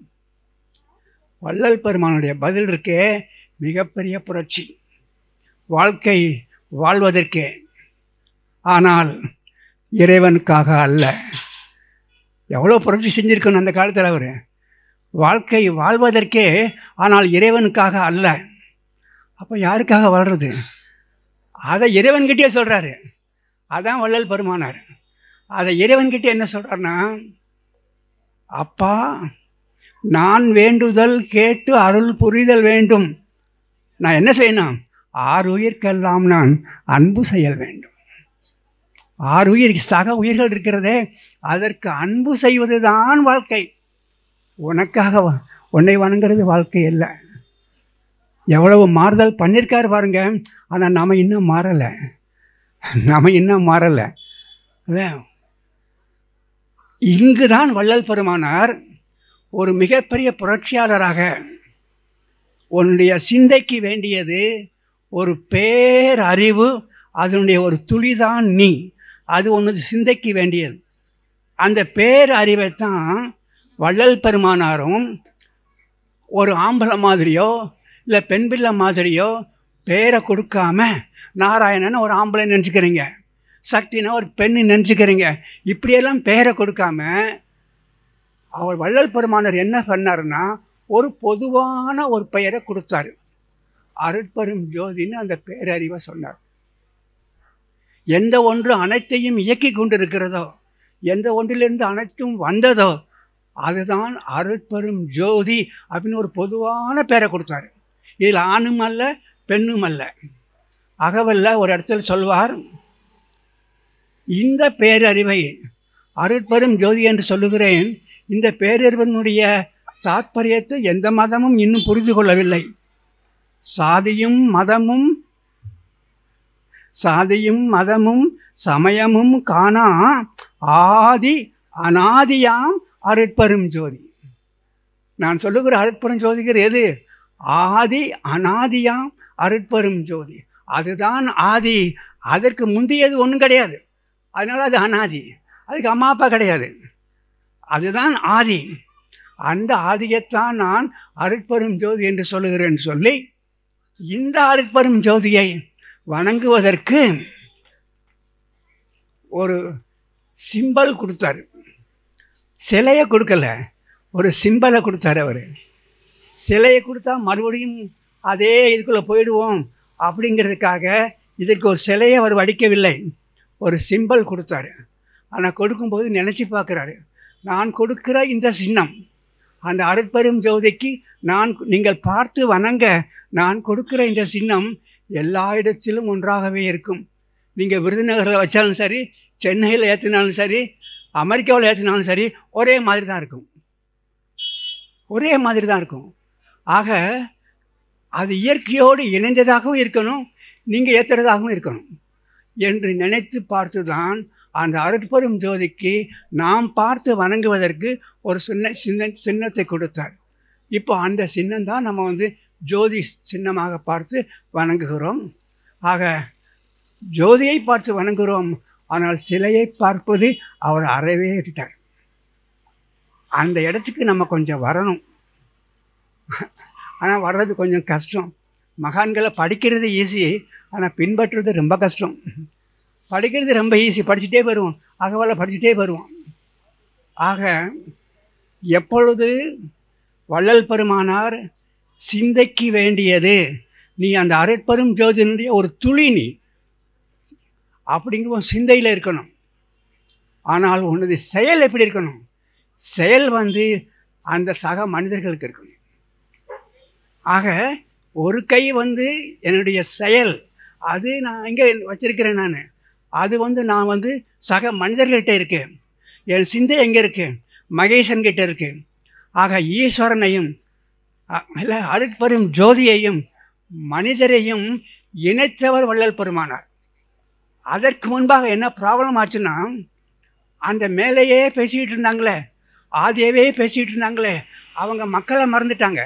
வள்ளல் பெருமானுடைய பதில் இருக்கே மிகப்பெரிய புரட்சி வாழ்க்கை வாழ்வதற்கே ஆனால் இறைவனுக்காக அல்ல எவ்வளோ புரட்சி செஞ்சுருக்கணும் அந்த காலத்தில் அவர் வாழ்க்கை வாழ்வதற்கே ஆனால் இறைவனுக்காக அல்ல அப்போ யாருக்காக வாழ்கிறது அதை இறைவன்கிட்டயே சொல்கிறாரு அதான் வள்ளல் பெருமானார் அதை இறைவன்கிட்ட என்ன சொல்கிறாருன்னா அப்பா நான் வேண்டுதல் கேட்டு அருள் புரிதல் வேண்டும் நான் என்ன செய்யணும் ஆறு உயிர்க்கெல்லாம் நான் அன்பு செய்ய வேண்டும் ஆறு உயிர் சக உயிர்கள் இருக்கிறதே அதற்கு அன்பு செய்வது தான் வாழ்க்கை உனக்காக வ- உன்னை வணங்குறது வாழ்க்கை இல்லை எவ்வளவு மாறுதல் பண்ணியிருக்காரு பாருங்க ஆனால் நம்ம இன்னும் மாறலை நம்ம இன்னும் மாறலை இங்கு தான் வள்ளல் பெருமானார் ஒரு மிகப்பெரிய புரட்சியாளராக உன்னுடைய சிந்தைக்கு வேண்டியது ஒரு பேரறிவு அதனுடைய ஒரு துளிதான் நீ அது உனது சிந்தைக்கு வேண்டியது அந்த பேரறிவை தான் வள்ளல் பெருமானாரும் ஒரு ஆம்பளை மாதிரியோ இல்லை பெண் பிள்ளை மாதிரியோ பேரை கொடுக்காம நாராயணன் ஒரு ஆம்பளை நினச்சிக்கிறீங்க சக்தினா ஒரு பெண்ணு நினச்சிக்கிறீங்க இப்படியெல்லாம் பேரை கொடுக்காம அவர் வள்ளல் பெருமானர் என்ன பண்ணாருன்னா ஒரு பொதுவான ஒரு பெயரை கொடுத்தாரு அருட்பெரும் ஜோதின்னு அந்த பேரறிவை சொன்னார் எந்த ஒன்று அனைத்தையும் இயக்கி கொண்டிருக்கிறதோ எந்த ஒன்றிலிருந்து அனைத்தும் வந்ததோ அதுதான் அருட்பெரும் ஜோதி அப்படின்னு ஒரு பொதுவான பேரை கொடுத்தாரு இதில் ஆணும் அல்ல பெண்ணும் அல்ல அகவல்ல ஒரு இடத்துல சொல்வார் இந்த பேரறிவை அருட்பெரும் ஜோதி என்று சொல்லுகிறேன் இந்த பேரறிவனுடைய தாத்பரியத்தை எந்த மதமும் இன்னும் புரிந்து கொள்ளவில்லை சாதியும் மதமும் சாதியும் மதமும் சமயமும் காணா ஆதி அனாதியாம் அருட்பெரும் ஜோதி நான் சொல்லுகிற அருட்பெரும் ஜோதிகிற எது ஆதி அனாதியாம் அருட்பெரும் ஜோதி அதுதான் ஆதி அதற்கு முந்தையது ஒன்றும் கிடையாது அதனால் அது அனாதி அதுக்கு அம்மா அப்பா கிடையாது அதுதான் ஆதி அந்த ஆதியைத்தான் நான் அருட்பெரும் ஜோதி என்று சொல்லுகிறேன் சொல்லி இந்த அருட்பெரும் ஜோதியை வணங்குவதற்கு ஒரு சிம்பல் கொடுத்தாரு சிலையை கொடுக்கல ஒரு சிம்பலை கொடுத்தாரு அவர் சிலையை கொடுத்தா மறுபடியும் அதே இதுக்குள்ளே போயிடுவோம் அப்படிங்கிறதுக்காக இதற்கு ஒரு சிலையை அவர் வடிக்கவில்லை ஒரு சிம்பல் கொடுத்தாரு ஆனால் கொடுக்கும்போது நினச்சி பார்க்குறாரு நான் கொடுக்கிற இந்த சின்னம் அந்த அருட்பெரும் ஜோதிக்கு நான் நீங்கள் பார்த்து வணங்க நான் கொடுக்கிற இந்த சின்னம் எல்லா இடத்திலும் ஒன்றாகவே இருக்கும் நீங்கள் விருதுநகரில் வச்சாலும் சரி சென்னையில் ஏற்றினாலும் சரி அமெரிக்காவில் ஏற்றினாலும் சரி ஒரே மாதிரி தான் இருக்கும் ஒரே மாதிரி தான் இருக்கும் ஆக அது இயற்கையோடு இணைந்ததாகவும் இருக்கணும் நீங்கள் ஏற்றுறதாகவும் இருக்கணும் என்று நினைத்து பார்த்து தான் அந்த அருட்பெரும் ஜோதிக்கு நாம் பார்த்து வணங்குவதற்கு ஒரு சின்ன சின்ன சின்னத்தை கொடுத்தார் இப்போ அந்த சின்னம் தான் நம்ம வந்து ஜோதி சின்னமாக பார்த்து வணங்குகிறோம் ஆக ஜோதியை பார்த்து வணங்குகிறோம் ஆனால் சிலையை பார்ப்பது அவர் அறவே விட்டார் அந்த இடத்துக்கு நம்ம கொஞ்சம் வரணும் ஆனால் வர்றது கொஞ்சம் கஷ்டம் மகான்களை படிக்கிறது ஈஸி ஆனால் பின்பற்றுறது ரொம்ப கஷ்டம் படிக்கிறது ரொம்ப ஈஸி படிச்சுட்டே வருவோம் அகவலை படிச்சுட்டே வருவோம் ஆக எப்பொழுது வள்ளல் பெருமானார் சிந்தைக்கு வேண்டியது நீ அந்த அருட்பெரும் ஜோதினுடைய ஒரு துளி நீ அப்படிங்கிற உன் சிந்தையில் இருக்கணும் ஆனால் உனது செயல் எப்படி இருக்கணும் செயல் வந்து அந்த சக மனிதர்களுக்கு இருக்கணும் ஆக ஒரு கை வந்து என்னுடைய செயல் அது நான் இங்கே வச்சிருக்கிறேன் நான் அது வந்து நான் வந்து சக மனிதர்கள்கிட்ட இருக்கு என் சிந்தை எங்கே இருக்கு மகேசன் கிட்ட இருக்கு ஆக ஈஸ்வரனையும் அ- இல்லை அருட்பெரும் ஜோதியையும் மனிதரையும் இணைத்தவர் வள்ளல் பெருமானார் அதற்கு முன்பாக என்ன ப்ராப்ளம் ஆச்சுன்னா அந்த மேலேயே பேசிக்கிட்டு இருந்தாங்களே ஆதியவே பேசிக்கிட்டு இருந்தாங்களே அவங்க மக்களை மறந்துட்டாங்க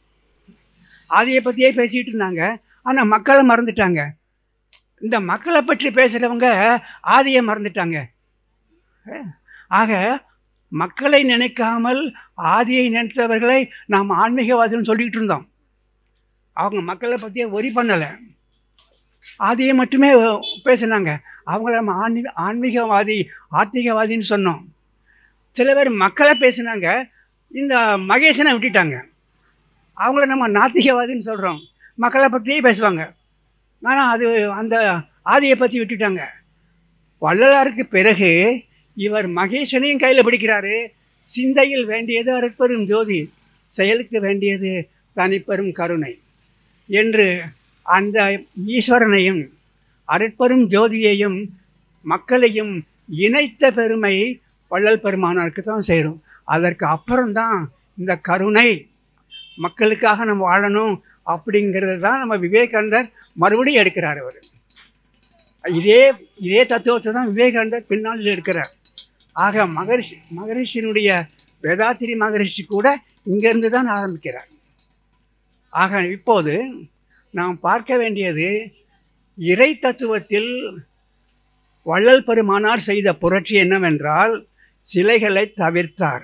ஆதியை பற்றியே பேசிக்கிட்டு இருந்தாங்க ஆனால் மக்களை மறந்துட்டாங்க இந்த மக்களை பற்றி பேசுகிறவங்க ஆதியை மறந்துட்டாங்க அஹ், ஆக மக்களை நினைக்காமல் ஆதியை நினைத்தவர்களை நாம் ஆன்மீகவாதின்னு சொல்லிக்கிட்டு இருந்தோம் அவங்க மக்களை பற்றியே ஒரி பண்ணலை ஆதியை மட்டுமே பேசுனாங்க அவங்கள நம்ம ஆன்மீக ஆன்மீகவாதி ஆத்திகவாதின்னு சொன்னோம் சில பேர் மக்களை பேசுனாங்க இந்த மகேசனை விட்டுட்டாங்க அவங்கள நம்ம நாத்திகவாதின்னு சொல்கிறோம் மக்களை பற்றியே பேசுவாங்க ஆனால் அது அந்த ஆதியை பற்றி விட்டுட்டாங்க வள்ளலாருக்கு பிறகு இவர் மகேசனையும் கையில் பிடிக்கிறாரு சிந்தையில் வேண்டியது அருட்பெரும் ஜோதி செயலுக்கு வேண்டியது தனிப்பெரும் கருணை என்று அந்த ஈஸ்வரனையும் அருட்பெரும் ஜோதியையும் மக்களையும் இணைத்த பெருமை வள்ளல் பெருமானாருக்கு தான் சேரும் அதற்கு அப்புறம்தான் இந்த கருணை மக்களுக்காக நம்ம வாழணும் அப்படிங்கிறது தான் நம்ம விவேகானந்தர் மறுபடியும் எடுக்கிறார் அவர் இதே இதே தத்துவத்தை தான் விவேகானந்தர் பின்னால் இருக்கிறார் ஆக மகரிஷி மகரிஷியினுடைய வேதாத்திரி மகரிஷி கூட இங்கேருந்து தான் ஆரம்பிக்கிறார் ஆக இப்போது நாம் பார்க்க வேண்டியது இறை தத்துவத்தில் வள்ளல் பெருமானார் செய்த புரட்சி என்னவென்றால் சிலைகளை தவிர்த்தார்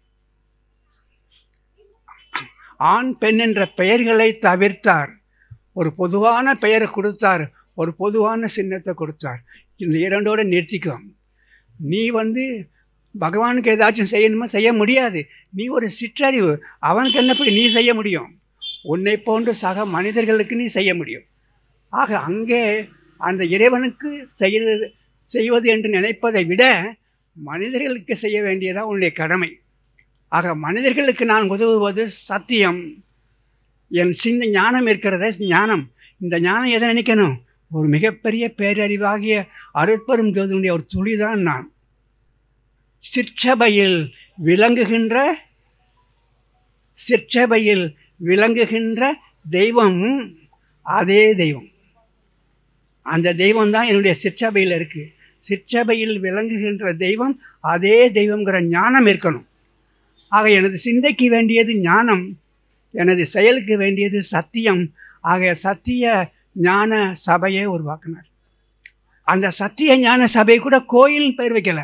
ஆண் பெண் என்ற பெயர்களை தவிர்த்தார் ஒரு பொதுவான பெயரை கொடுத்தார் ஒரு பொதுவான சின்னத்தை கொடுத்தார் இந்த இரண்டோட நிறுத்திக்கும் நீ வந்து பகவானுக்கு ஏதாச்சும் செய்யணுமா செய்ய முடியாது நீ ஒரு சிற்றறிவு அவனுக்கு என்னப்படி நீ செய்ய முடியும் உன்னை போன்று சக மனிதர்களுக்கு நீ செய்ய முடியும் ஆக அங்கே அந்த இறைவனுக்கு செய்வது செய்வது என்று நினைப்பதை விட மனிதர்களுக்கு செய்ய வேண்டியதான் உன்னுடைய கடமை ஆக மனிதர்களுக்கு நான் உதவுவது சத்தியம் என் சிந்த ஞானம் இருக்கிறத ஞானம் இந்த ஞானம் எதை நினைக்கணும் ஒரு மிகப்பெரிய பேரறிவாகிய அருட்பெரும் ஜோதினுடைய ஒரு துளிதான் நான் சிற்றபையில் விளங்குகின்ற சிற்றபையில் விளங்குகின்ற தெய்வம் அதே தெய்வம் அந்த தெய்வம் தான் என்னுடைய சிற்றபையில் இருக்குது சிற்றபையில் விளங்குகின்ற தெய்வம் அதே தெய்வங்கிற ஞானம் இருக்கணும் ஆக எனது சிந்தைக்கு வேண்டியது ஞானம் எனது செயலுக்கு வேண்டியது சத்தியம் ஆக சத்திய ஞான சபையை உருவாக்கினார் அந்த சத்திய ஞான சபை கூட கோயில் பேர் வைக்கல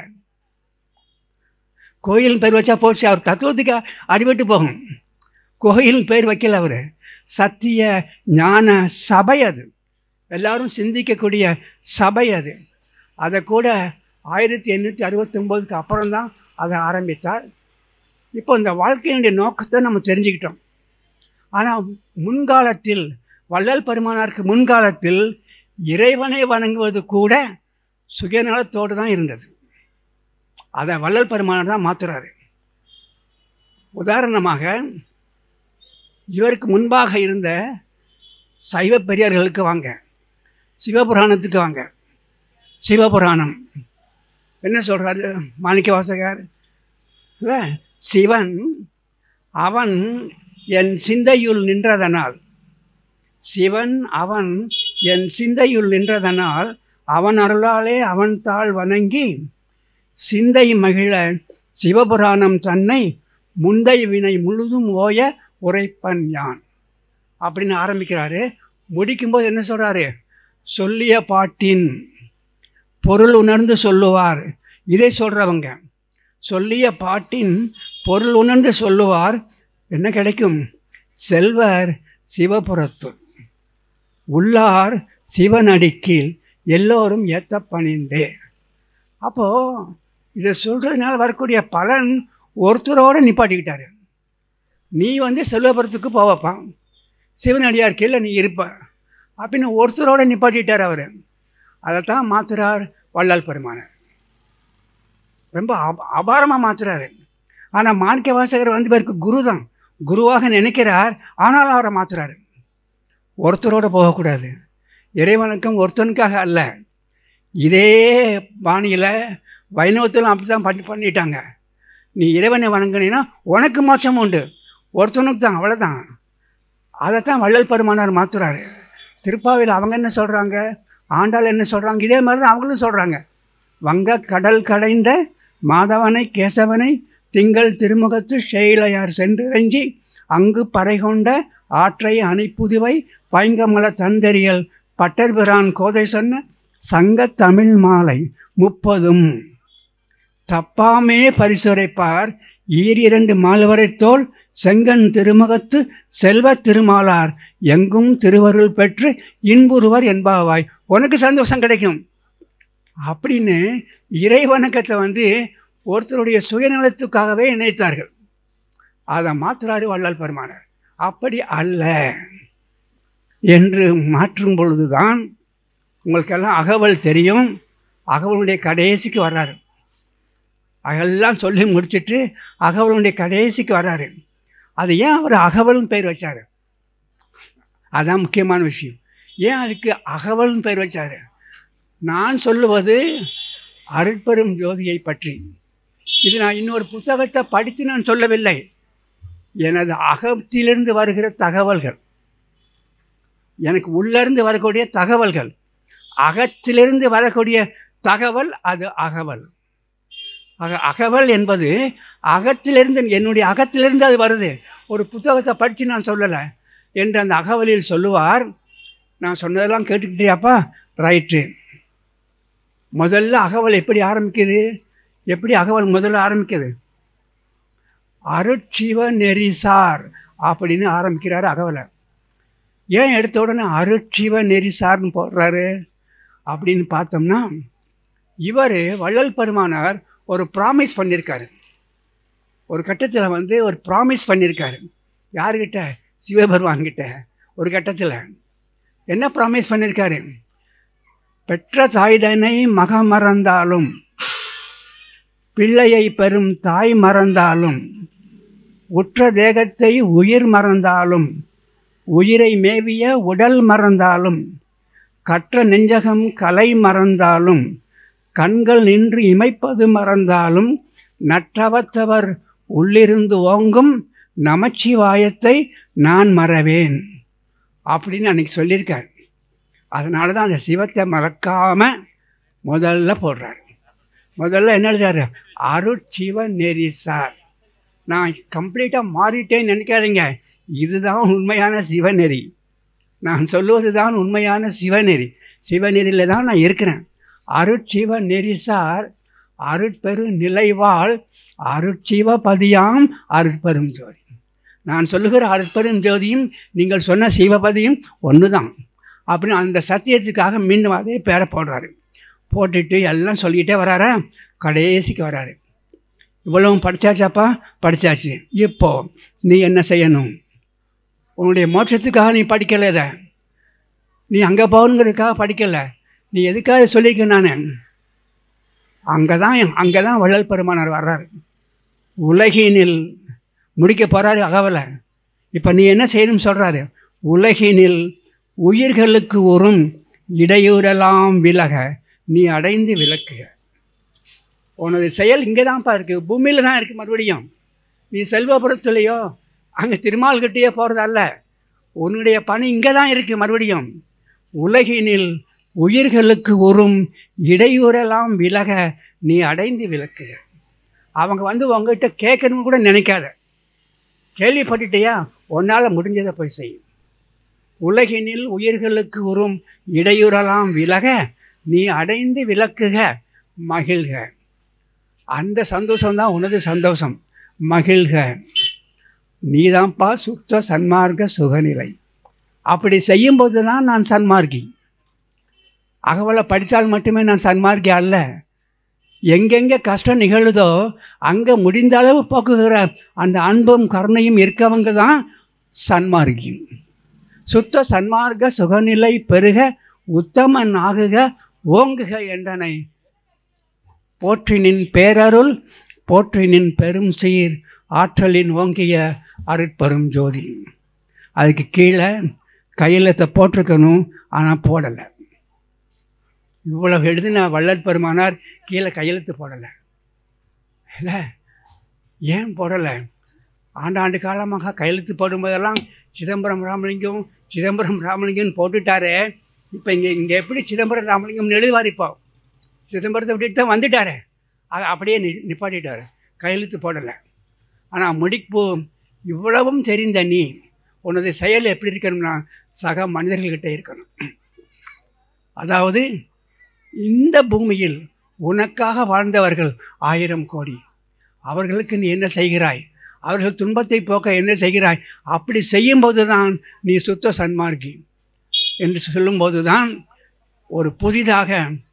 கோயில் பேர் வச்சா போச்சு அவர் தத்துவத்துக்கு அடிபட்டு போகும் கோயில் பேர் வைக்கல அவர் சத்திய ஞான சபை அது எல்லாரும் சிந்திக்கக்கூடிய சபை அது அதை கூட ஆயிரத்தி எண்ணூற்றி அறுபத்தொம்போதுக்கு அப்புறம்தான் அதை ஆரம்பித்தார் இப்போ இந்த வாழ்க்கையினுடைய நோக்கத்தை நம்ம தெரிஞ்சுக்கிட்டோம் ஆனால் முன்காலத்தில் வள்ளல் பெருமானாருக்கு முன்காலத்தில் இறைவனை வணங்குவது கூட சுயநலத்தோடு தான் இருந்தது அதை வள்ளல் பெருமானார் தான் மாற்றுறாரு உதாரணமாக இவருக்கு முன்பாக இருந்த சைவ பெரியார்களுக்கு வாங்க சிவபுராணத்துக்கு வாங்க சிவபுராணம் என்ன சொல்கிறாரு மாணிக்க வாசகர் இல்ல, சிவன் அவன் என் சிந்தையுள் நின்றதனால் சிவன் அவன் என் சிந்தையுள் நின்றதனால் அவன் அருளாலே அவன் தாள் வணங்கி சிந்தை மகிழ சிவபுராணம் தன்னை முந்தை வினை முழுதும் ஓய உரைப்பன் யான் அப்படின்னு ஆரம்பிக்கிறாரு முடிக்கும்போது என்ன சொல்கிறாரு சொல்லிய பாட்டின் பொருள் உணர்ந்து சொல்லுவார் இதை சொல்கிறவங்க சொல்லிய பாட்டின் பொருள் உணர்ந்து சொல்லுவார் என்ன கிடைக்கும் செல்வர் சிவபுரத்து உள்ளார் சிவனடிக்கீழ் எல்லோரும் ஏத்த பணிந்தே அப்போது இதை சொல்கிறதுனால வரக்கூடிய பலன் ஒருத்தரோடு நிப்பாட்டிக்கிட்டாரு நீ வந்து செல்வபுரத்துக்கு போவப்பா சிவனடியார் கீழே நீ இருப்ப அப்படின்னு ஒருத்தரோட நிப்பாட்டிட்டார் அவர் அதைத்தான் மாத்துறார் வள்ளல் பெருமானார் ரொம்ப அப அபாரமாக மாத்துறாரு ஆனால் மாணிக்க வாசகர் வந்து பேருக்கு குரு தான் குருவாக நினைக்கிறார் ஆனாலும் அவரை மாத்துறாரு ஒருத்தரோட போகக்கூடாது இறைவனுக்கும் ஒருத்தனுக்காக அல்ல இதே பாணியில் வைணவத்திலும் அப்படி தான் பண்ணி பண்ணிட்டாங்க நீ இறைவனை வணங்கினீன்னா உனக்கு மோட்சம் உண்டு ஒருத்தனுக்கு தான் அவ்வளோதான் அதைத்தான் வள்ளல் பெருமானார் மாத்துறாரு திருப்பாவையில் அவங்க என்ன சொல்கிறாங்க ஆண்டாள் என்ன சொல்கிறாங்க இதே மாதிரி தான் அவங்களும் சொல்கிறாங்க வங்க கடல் கடைந்த மாதவனை கேசவனை திங்கள் திருமுகத்து ஷெயிலையார் சென்றிறஞ்சி அங்கு பறை கொண்ட ஆற்றை அணைப்புதுவை பைங்கமல தந்தெறியல் பட்டர்பிரான் கோதை சொன்ன சங்க தமிழ் மாலை முப்பதும் தப்பாமே பரிசுரைப்பார் ஈரிரண்டு மால்வரை தோல் செங்கன் திருமுகத்து செல்வத் திருமாலார் எங்கும் திருவருள் பெற்று இன்புறுவர் என்பாவாய் உனக்கு சந்தோஷம் கிடைக்கும் அப்படின்னு இறை வணக்கத்தை வந்து ஒருத்தருடைய சுயநலத்துக்காகவே நினைத்தார்கள் அதை மாத்துறாரு வள்ளல் பெருமானார் அப்படி அல்ல என்று மாற்றும் பொழுதுதான் உங்களுக்கெல்லாம் அகவல் தெரியும் அகவலுடைய கடைசிக்கு வர்றாரு அதெல்லாம் சொல்லி முடிச்சிட்டு அகவலுடைய கடைசிக்கு வர்றாரு அது ஏன் அவர் அகவல்னு பேர் வச்சார் அதான் முக்கியமான விஷயம் ஏன் அதுக்கு அகவல்னு பேர் வச்சார் நான் சொல்லுவது அருட்பெரும் ஜோதியை பற்றி இது நான் இன்னொரு புத்தகத்தை படித்து நான் சொல்லவில்லை எனது அகத்திலிருந்து வருகிற தகவல்கள் எனக்கு உள்ளிருந்து வரக்கூடிய தகவல்கள் அகத்திலிருந்து வரக்கூடிய தகவல் அது அகவல் அக அகவல் என்பது அகத்திலிருந்து என்னுடைய அகத்திலிருந்து அது வருது ஒரு புத்தகத்தை படித்து நான் சொல்லலை என்று அந்த அகவலில் சொல்லுவார் நான் சொன்னதெல்லாம் கேட்டுக்கிட்டியாப்பா ரைட்டு முதல்ல அகவல் எப்படி ஆரம்பிக்குது எப்படி அகவல் முதல்ல ஆரம்பிக்குது அருட்சிவ நெறிசார் அப்படின்னு ஆரம்பிக்கிறாரு அகவலை ஏன் எடுத்த உடனே அருட்சிவ நெறிசார்னு போடுறாரு அப்படின்னு பார்த்தோம்னா இவர் வள்ளல் பெருமானார் ஒரு ப்ராமிஸ் பண்ணியிருக்காரு ஒரு கட்டத்தில் வந்து ஒரு ப்ராமிஸ் பண்ணியிருக்காரு யார்கிட்ட சிவபெருமான்கிட்ட ஒரு கட்டத்தில் என்ன ப்ராமிஸ் பண்ணியிருக்காரு பெற்ற தாய்தனை மக மறந்தாலும் பிள்ளையை பெறும் தாய் மறந்தாலும் உற்ற தேகத்தை உயிர் மறந்தாலும் உயிரை மேவிய உடல் மறந்தாலும் கற்ற நெஞ்சகம் கலை மறந்தாலும் கண்கள் நின்று இமைப்பது மறந்தாலும் நற்றவத்தவர் உள்ளிருந்து ஓங்கும் நமச்சிவாயத்தை நான் மறவேன் அப்படின்னு அன்னைக்கு சொல்லியிருக்கார் அதனால தான் அந்த சிவத்தை மறக்காமல் முதல்ல போடுறார் முதல்ல என்ன எழுதாரு அருட்சிவ நெறிசார் நான் கம்ப்ளீட்டாக மாறிட்டேன்னு நினைக்காதீங்க இதுதான் உண்மையான சிவநெறி நான் சொல்லுவது தான் உண்மையான சிவநெறி சிவநெறியில் தான் நான் இருக்கிறேன் அருட்சிவ நெறிசார் அருட்பெரு நிலைவாள் அருட்சிவபதியாம் அருட்பெரும் ஜோதி நான் சொல்லுகிற அருட்பெரும் ஜோதியும் நீங்கள் சொன்ன சிவபதியும் ஒன்று தான் அப்படின்னு அந்த சத்தியத்துக்காக மீண்டும் அதே பேரை போடுறாரு போட்டுட்டு எல்லாம் சொல்லிக்கிட்டே வராரா கடைசிக்கு வராரு இவ்வளவும் படித்தாச்சாப்பா படித்தாச்சு இப்போ நீ என்ன செய்யணும் உன்னுடைய மோட்சத்துக்காக நீ படிக்கலை இதை நீ அங்கே போகணுங்கிறதுக்காக படிக்கலை நீ எதுக்காக சொல்லியிருக்க நான் அங்கே தான் அங்கே தான் வள்ளல் பெருமானார் வர்றாரு உலகினில் முடிக்க போகிறாரு அகவலை இப்போ நீ என்ன செய்யணும்னு சொல்கிறாரு உலகினில் உயிர்களுக்கு உறும் இடையூறெல்லாம் விலக நீ அடைந்து விளக்குக உனது செயல் இங்கே தான்ப்பா இருக்குது பூமியில் தான் இருக்குது மறுபடியும் நீ செல்வபுரத்துலேயோ அங்கே திருமால்கிட்டேயே போகிறதல்ல உன்னுடைய பணி இங்கே தான் இருக்குது மறுபடியும் உலகினில் உயிர்களுக்கு உறும் இடையூறெல்லாம் விலக நீ அடைந்து விளக்குக அவங்க வந்து உங்ககிட்ட கேட்கணும்னு கூட நினைக்காத கேள்விப்பட்டுட்டியா உன்னால் முடிஞ்சதை போய் செய் உலகினில் உயிர்களுக்கு உறும் இடையூறெல்லாம் விலக நீ அடைந்து விளக்குக மகிழ்க அந்த சந்தோஷம்தான் உனது சந்தோஷம் மகிழ்க நீதான்ப்பா சுத்த சன்மார்க்க சுகநிலை அப்படி செய்யும்போது தான் நான் சன்மார்க்கி அகவலை படித்தால் மட்டுமே நான் சன்மார்க்கி அல்ல எங்கெங்கே கஷ்டம் நிகழுதோ அங்கே முடிந்த அளவு போக்குகிற அந்த அன்பும் கருணையும் இருக்கவங்க தான் சன்மார்க்கி சுத்த சன்மார்க்க சுகநிலை பெருக உத்தமன் ஆகுக ஓங்குக என்றனை போற்றினின் பேரருள் போற்றினின் பெரும் சீர் ஆற்றலின் ஓங்கிய அருட்பெரும் ஜோதி அதுக்கு கீழே கையெழுத்தை போட்டிருக்கணும் ஆனால் போடலை இவ்வளவு எழுதின வள்ளல் பெருமானார் கீழே கையெழுத்து போடலை இல்லை ஏன் போடலை ஆண்டாண்டு காலமாக கையெழுத்து போடும்போதெல்லாம் சிதம்பரம் ராமலிங்கம் சிதம்பரம் ராமலிங்கம்னு போட்டுட்டாரே இப்போ இங்கே இங்கே எப்படி சிதம்பரம் ராமலிங்கம்னு எழுதுவார் இப்போ சிதம்பரத்தை விட்டுட்டு தான் வந்துட்டாரே அதை அப்படியே நி நிப்பாட்டிட்டார் கையெழுத்து போடலை ஆனால் முடிப்பு இவ்வளவும் தெரிந்த நீ உனது செயல் எப்படி இருக்கணும்னா சக மனிதர்கள்கிட்ட இருக்கணும் அதாவது இந்த பூமியில் உனக்காக வாழ்ந்தவர்கள் ஆயிரம் கோடி அவர்களுக்கு நீ என்ன செய்கிறாய் அவர்கள் துன்பத்தை போக்க என்ன செய்கிறாய் அப்படி செய்யும்போது தான் நீ சுத்த சன்மார்க்கி என்று சொல்லும்போது தான் ஒரு புதிதாக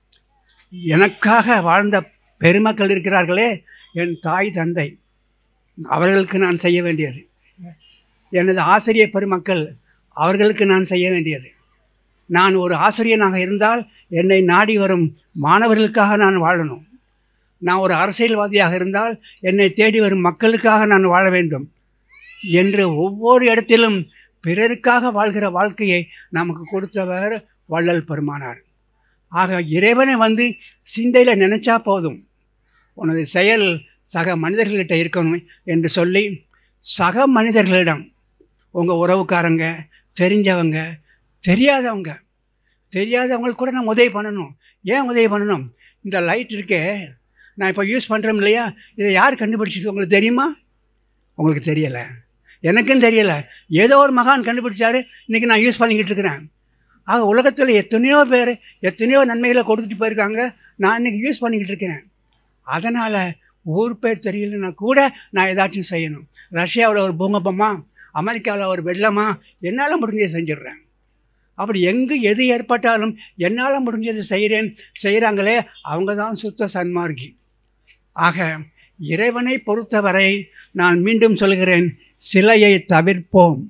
எனக்காக வாழ்ந்த பெருமக்கள் இருக்கிறார்களே என் தாய் தந்தை அவர்களுக்கு நான் செய்ய வேண்டியது எனது ஆசிரியர் பெருமக்கள் அவர்களுக்கு நான் செய்ய வேண்டியது நான் ஒரு ஆசிரியனாக இருந்தால் என்னை நாடி வரும் மாணவர்களுக்காக நான் வாழணும் நான் ஒரு அரசியல்வாதியாக இருந்தால் என்னை தேடி வரும் மக்களுக்காக நான் வாழ வேண்டும் என்று ஒவ்வொரு இடத்திலும் பிறருக்காக வாழ்கிற வாழ்க்கையை நமக்கு கொடுத்தவர் வள்ளல் பெருமானார் ஆக இறைவனை வந்து சிந்தையில் நினச்சா போதும் உனது செயல் சக மனிதர்கள்கிட்ட இருக்கணும் என்று சொல்லி சக மனிதர்களிடம் உங்கள் உறவுக்காரங்க தெரிஞ்சவங்க தெரியாதவங்க தெரியாதவங்களுக்கு கூட நம்ம உதவி பண்ணணும் ஏன் உதவி பண்ணணும் இந்த லைட் இருக்கே நான் இப்போ யூஸ் பண்ணுறேன் இல்லையா இதை யார் கண்டுபிடிச்சது உங்களுக்கு தெரியுமா உங்களுக்கு தெரியலை எனக்கும் தெரியலை ஏதோ ஒரு மகான் கண்டுபிடிச்சாரு இன்றைக்கி நான் யூஸ் பண்ணிக்கிட்டு இருக்கிறேன் ஆக உலகத்தில் எத்தனையோ பேர் எத்தனையோ நன்மைகளை கொடுத்துட்டு போயிருக்காங்க நான் இன்றைக்கி யூஸ் பண்ணிக்கிட்டு இருக்கிறேன் அதனால் ஊர் பேர் தெரியலன்னா கூட நான் ஏதாச்சும் செய்யணும் ரஷ்யாவில் ஒரு பூகம்பமா அமெரிக்காவில் ஒரு வெள்ளமா என்னால் முடிஞ்சதை செஞ்சிடுறேன் அப்படி எங்கு எது ஏற்பட்டாலும் என்னால் முடிஞ்சது செய்கிறேன் செய்கிறாங்களே அவங்க தான் சுத்த சன்மார்க்கி ஆக இறைவனை பொறுத்தவரை நான் மீண்டும் சொல்கிறேன் சிலையை தவிர்ப்போம்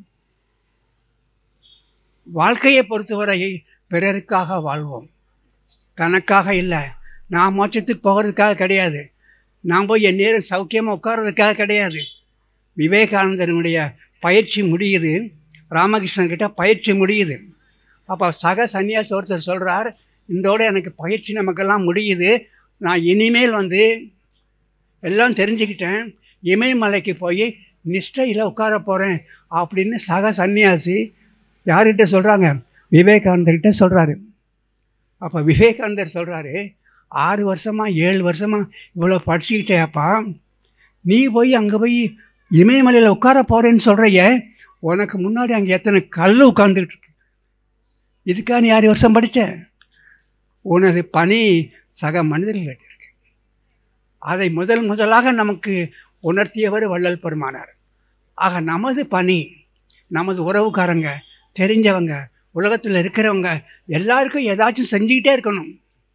வாழ்க்கையை பொறுத்தவரை பிறருக்காக வாழ்வோம் தனக்காக இல்லை நான் மோட்சத்துக்கு போகிறதுக்காக கிடையாது நான் போய் என் நேரம் சௌக்கியமாக உட்கார்றதுக்காக கிடையாது விவேகானந்தனுடைய பயிற்சி முடியுது ராமகிருஷ்ணன் கிட்ட பயிற்சி முடியுது அப்போ சக சன்னியாசி ஒருத்தர் சொல்கிறார் இந்தோட எனக்கு பயிற்சி நமக்கெல்லாம் முடியுது நான் இனிமேல் வந்து எல்லாம் தெரிஞ்சுக்கிட்டேன் இமயமலைக்கு போய் நிஷ்டையில் உட்கார போகிறேன் அப்படின்னு சக சன்னியாசி யார்கிட்ட சொல்கிறாங்க விவேகானந்தர்கிட்ட சொல்கிறாரு அப்போ விவேகானந்தர் சொல்கிறாரு ஆறு வருஷமாக ஏழு வருஷமாக இவ்வளோ படிச்சுக்கிட்டேப்பா நீ போய் அங்கே போய் இமயமலையில் உட்கார போகிறேன்னு சொல்கிறைய உனக்கு முன்னாடி அங்கே எத்தனை கல் உட்காந்துக்கிட்டு இருக்கு இதுக்காக நீ ஆறு வருஷம் படித்த உனது பணி சக மனிதர்கள்கிட்ட இருக்கு அதை முதல் முதலாக நமக்கு உணர்த்தியவர் வள்ளல் பெருமானார் ஆக நமது பணி நமது உறவுக்காரங்க தெரிஞ்சவங்க உலகத்தில் இருக்கிறவங்க எல்லாருக்கும் ஏதாச்சும் செஞ்சுக்கிட்டே இருக்கணும்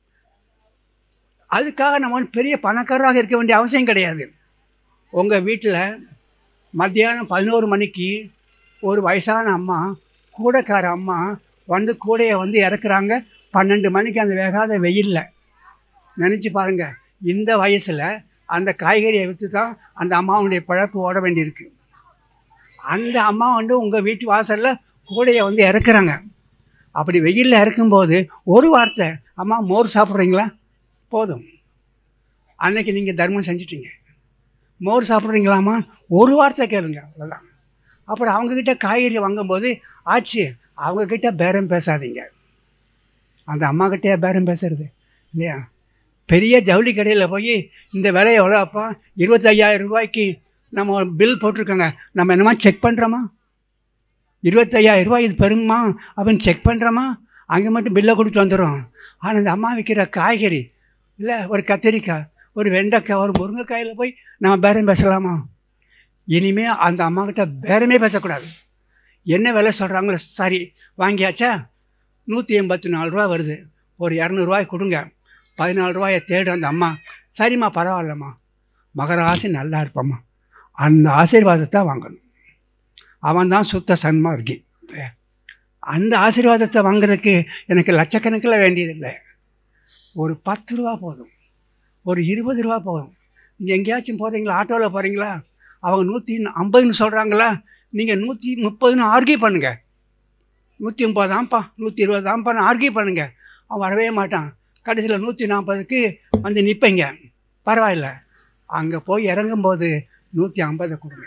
அதுக்காக நம்ம பெரிய பணக்காரராக இருக்க வேண்டிய அவசியம் கிடையாது உங்கள் வீட்டில் மத்தியானம் பதினோரு மணிக்கு ஒரு வயசான அம்மா கூடைக்கார அம்மா வந்து கூடையை வந்து இறக்குறாங்க பன்னெண்டு மணிக்கு அந்த வேகாத வெயிலில் நினச்சி பாருங்கள் இந்த வயசில் அந்த காய்கறியை விற்று தான் அந்த அம்மாவுடைய பழப்பு ஓட வேண்டியிருக்கு அந்த அம்மா வந்து உங்கள் வீட்டு வாசலில் கூடையை வந்து இறக்குறாங்க அப்படி வெயிலில் இறக்கும்போது ஒரு வார்த்தை அம்மா மோர் சாப்பிட்றீங்களா போதும் அன்னைக்கு நீங்கள் தர்மம் செஞ்சிட்டீங்க மோர் சாப்பிட்றீங்களாம்மா ஒரு வார்த்தை கேளுங்க அவ்வளோதான் அப்புறம் அவங்கக்கிட்ட காய்கறி வாங்கும்போது ஆச்சு அவங்கக்கிட்ட பேரம் பேசாதீங்க அந்த அம்மாக்கிட்டே பேரம் பேசுறது இல்லையா பெரிய ஜவுளி கடையில் போய் இந்த விலை எவ்வளோப்பா இருபத்தையாயிரம் ரூபாய்க்கு நம்ம பில் போட்டிருக்கோங்க நம்ம என்னமா செக் பண்ணுறோமா இருபத்தையாயிரம் ரூபாய் இது பெருமா அப்படின்னு செக் பண்ணுறோமா அங்கே மட்டும் பில்லை கொடுத்து வந்துடும் ஆனால் இந்த அம்மா விற்கிற காய்கறி இல்லை ஒரு கத்திரிக்காய் ஒரு வெண்டைக்காய் ஒரு முருங்கைக்காயில் போய் நம்ம பேரம் பேசலாமா இனிமே அந்த அம்மாக்கிட்ட பேரமே பேசக்கூடாது என்ன விலை சொல்கிறாங்களோ சரி வாங்கியாச்சா நூற்றி எண்பத்தி நாலு ரூபா வருது ஒரு இரநூறுவாய் கொடுங்க பதினாலு ரூபாயை தேடு அந்த அம்மா சரிம்மா பரவாயில்லம்மா மகராசி நல்லா இருப்பம்மா அந்த ஆசீர்வாதத்தை வாங்கணும் அவன் தான் சுத்த சன்மார்க்கி அந்த ஆசீர்வாதத்தை வாங்குறதுக்கு எனக்கு லட்சக்கணக்கில் வேண்டியதில்லை ஒரு பத்து ரூபா போதும் ஒரு இருபது ரூபா போதும் நீங்கள் எங்கேயாச்சும் போகிறீங்களா ஆட்டோவில் போகிறீங்களா அவங்க நூற்றி ஐம்பதுன்னு சொல்கிறாங்களா நீங்கள் நூற்றி முப்பதுன்னு ஆர்கியூ பண்ணுங்கள் நூற்றி முப்பது தான்ப்பா நூற்றி இருபது தான்ப்பான்னு ஆர்கியூ பண்ணுங்கள் அவன் வரவே மாட்டான் கடைசியில் நூற்றி நாற்பதுக்கு வந்து நிற்பீங்க பரவாயில்ல அங்கே போய் இறங்கும்போது நூற்றி ஐம்பதை கொடுங்க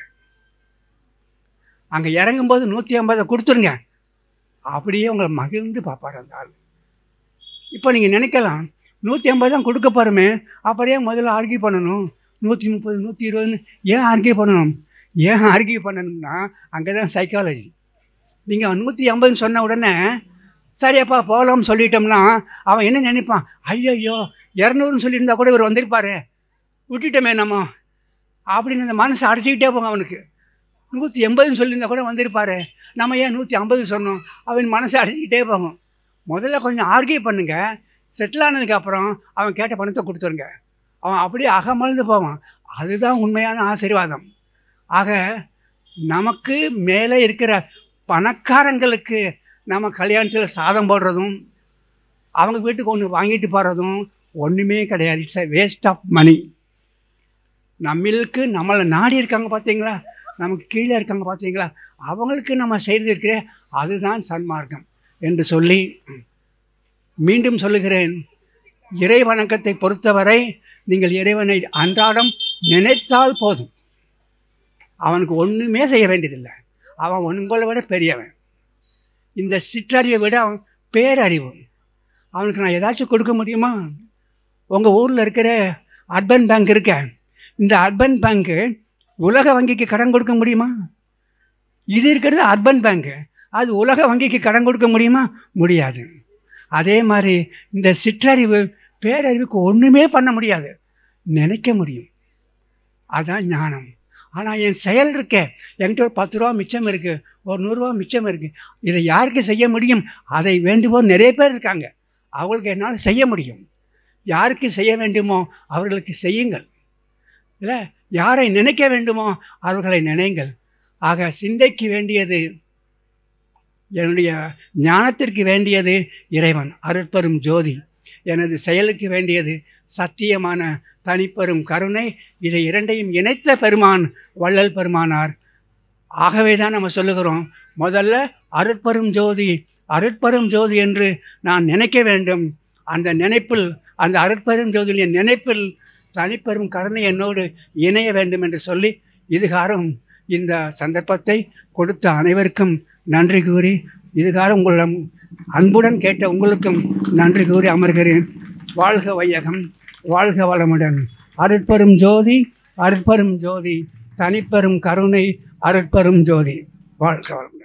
அங்கே இறங்கும்போது நூற்றி ஐம்பதை கொடுத்துருங்க அப்படியே உங்களை மகிழ்ந்து பார்ப்பார் அந்த ஆள் இப்போ நீங்கள் நினைக்கலாம் நூற்றி ஐம்பது தான் கொடுக்க போகிறோமே அப்படியே முதல்ல ஆர்கியூ பண்ணணும் நூற்றி முப்பது நூற்றி இருபதுன்னு ஏன் ஆர்கியூ பண்ணணும் ஏன் ஆர்கியூ பண்ணணும்னா அங்கே தான் சைக்காலஜி நீங்கள் நூற்றி ஐம்பதுன்னு சொன்ன உடனே சரியாப்பா போகலாம்னு சொல்லிட்டோம்னா அவன் என்ன நினைப்பான் ஐயோ இரநூறுன்னு சொல்லியிருந்தா கூட இவர் வந்திருப்பாரு விட்டுட்டோமே நம்ம அப்படின்னு அந்த மனசை அடைச்சிக்கிட்டே போங்க அவனுக்கு நூற்றி எண்பதுன்னு சொல்லியிருந்தா கூட வந்திருப்பாரு நம்ம ஏன் நூற்றி ஐம்பது சொன்னோம் அவன் மனசை அடைச்சிக்கிட்டே போகும் முதல்ல கொஞ்சம் ஆர்கியூ பண்ணுங்க செட்டில் ஆனதுக்கப்புறம் அவன் கேட்ட பணத்தை கொடுத்துருங்க அவன் அப்படியே அகமழ்ந்து போவான் அதுதான் உண்மையான ஆசீர்வாதம் ஆக நமக்கு மேலே இருக்கிற பணக்காரங்களுக்கு நம்ம கல்யாணத்தில் சாதம் போடுறதும் அவங்க வீட்டுக்கு ஒன்று வாங்கிட்டு போகிறதும் ஒன்றுமே கிடையாது it's a waste of money நம்மளுக்கு நம்மளை நாடி இருக்காங்க பார்த்தீங்களா நமக்கு கீழே இருக்காங்க பார்த்தீங்களா அவங்களுக்கு நம்ம செய்திருக்கிற அதுதான் சன்மார்க்கம் என்று சொல்லி மீண்டும் சொல்லுகிறேன் இறை வணக்கத்தை பொறுத்தவரை நீங்கள் இறைவனை அன்றாடம் நினைத்தால் போதும் அவனுக்கு ஒன்றுமே செய்ய வேண்டியதில்லை அவன் உங்களை விட பெரியவன் இந்த சிற்றறிவை விட அவன் பேரறிவு அவனுக்கு நான் ஏதாச்சும் கொடுக்க முடியுமா உங்கள் ஊரில் இருக்கிற அர்பன் பேங்க் இருக்க இந்த அர்பன் பேங்க்கு உலக வங்கிக்கு கடன் கொடுக்க முடியுமா இது இருக்கிறது அர்பன் பேங்க்கு அது உலக வங்கிக்கு கடன் கொடுக்க முடியுமா முடியாது அதே மாதிரி இந்த சிற்றறிவு பேரறிவுக்கு ஒன்றுமே பண்ண முடியாது நினைக்க முடியும் அதான் ஞானம் ஆனால் என் செயல் இருக்கே என்கிட்ட ஒரு பத்து ரூபா மிச்சம் இருக்குது ஒரு நூறுரூவா மிச்சம் இருக்குது இதை யாருக்கு செய்ய முடியும் அதை வேண்டுமோ நிறைய பேர் இருக்காங்க அவங்களுக்கு என்னால் செய்ய முடியும் யாருக்கு செய்ய வேண்டுமோ அவர்களுக்கு செய்யுங்கள் இல்லை யாரை நினைக்க வேண்டுமோ அவர்களை நினைங்கள் ஆக சிந்தைக்கு வேண்டியது என்னுடைய ஞானத்திற்கு வேண்டியது இறைவன் அருட்பெரும் ஜோதி எனது செயலுக்கு வேண்டியது சத்தியமான தனிப்பெரும் கருணை இதை இரண்டையும் இணைத்த பெருமான் வள்ளல் பெருமானார் ஆகவே தான் நம்ம சொல்லுகிறோம் முதல்ல அருட்பெரும் ஜோதி அருட்பெரும் ஜோதி என்று நான் நினைக்க வேண்டும் அந்த நினைப்பில் அந்த அருட்பெரும் ஜோதியின் நினைப்பில் தனிப்பெரும் கருணை என்னோடு இணைய வேண்டும் என்று சொல்லி இதுகாரம் இந்த சந்தர்ப்பத்தை கொடுத்த அனைவருக்கும் நன்றி கூறி இதுகாரம் உங்களிடம் அன்புடன் கேட்ட உங்களுக்கும் நன்றி கூறி அமர்கிறேன் வாழ்க வையகம் வாழ்க வளமுடன் அருட்பெரும் ஜோதி அருட்பெரும் ஜோதி தனிப்பெரும் கருணை அருட்பெரும் ஜோதி வாழ்க வளம்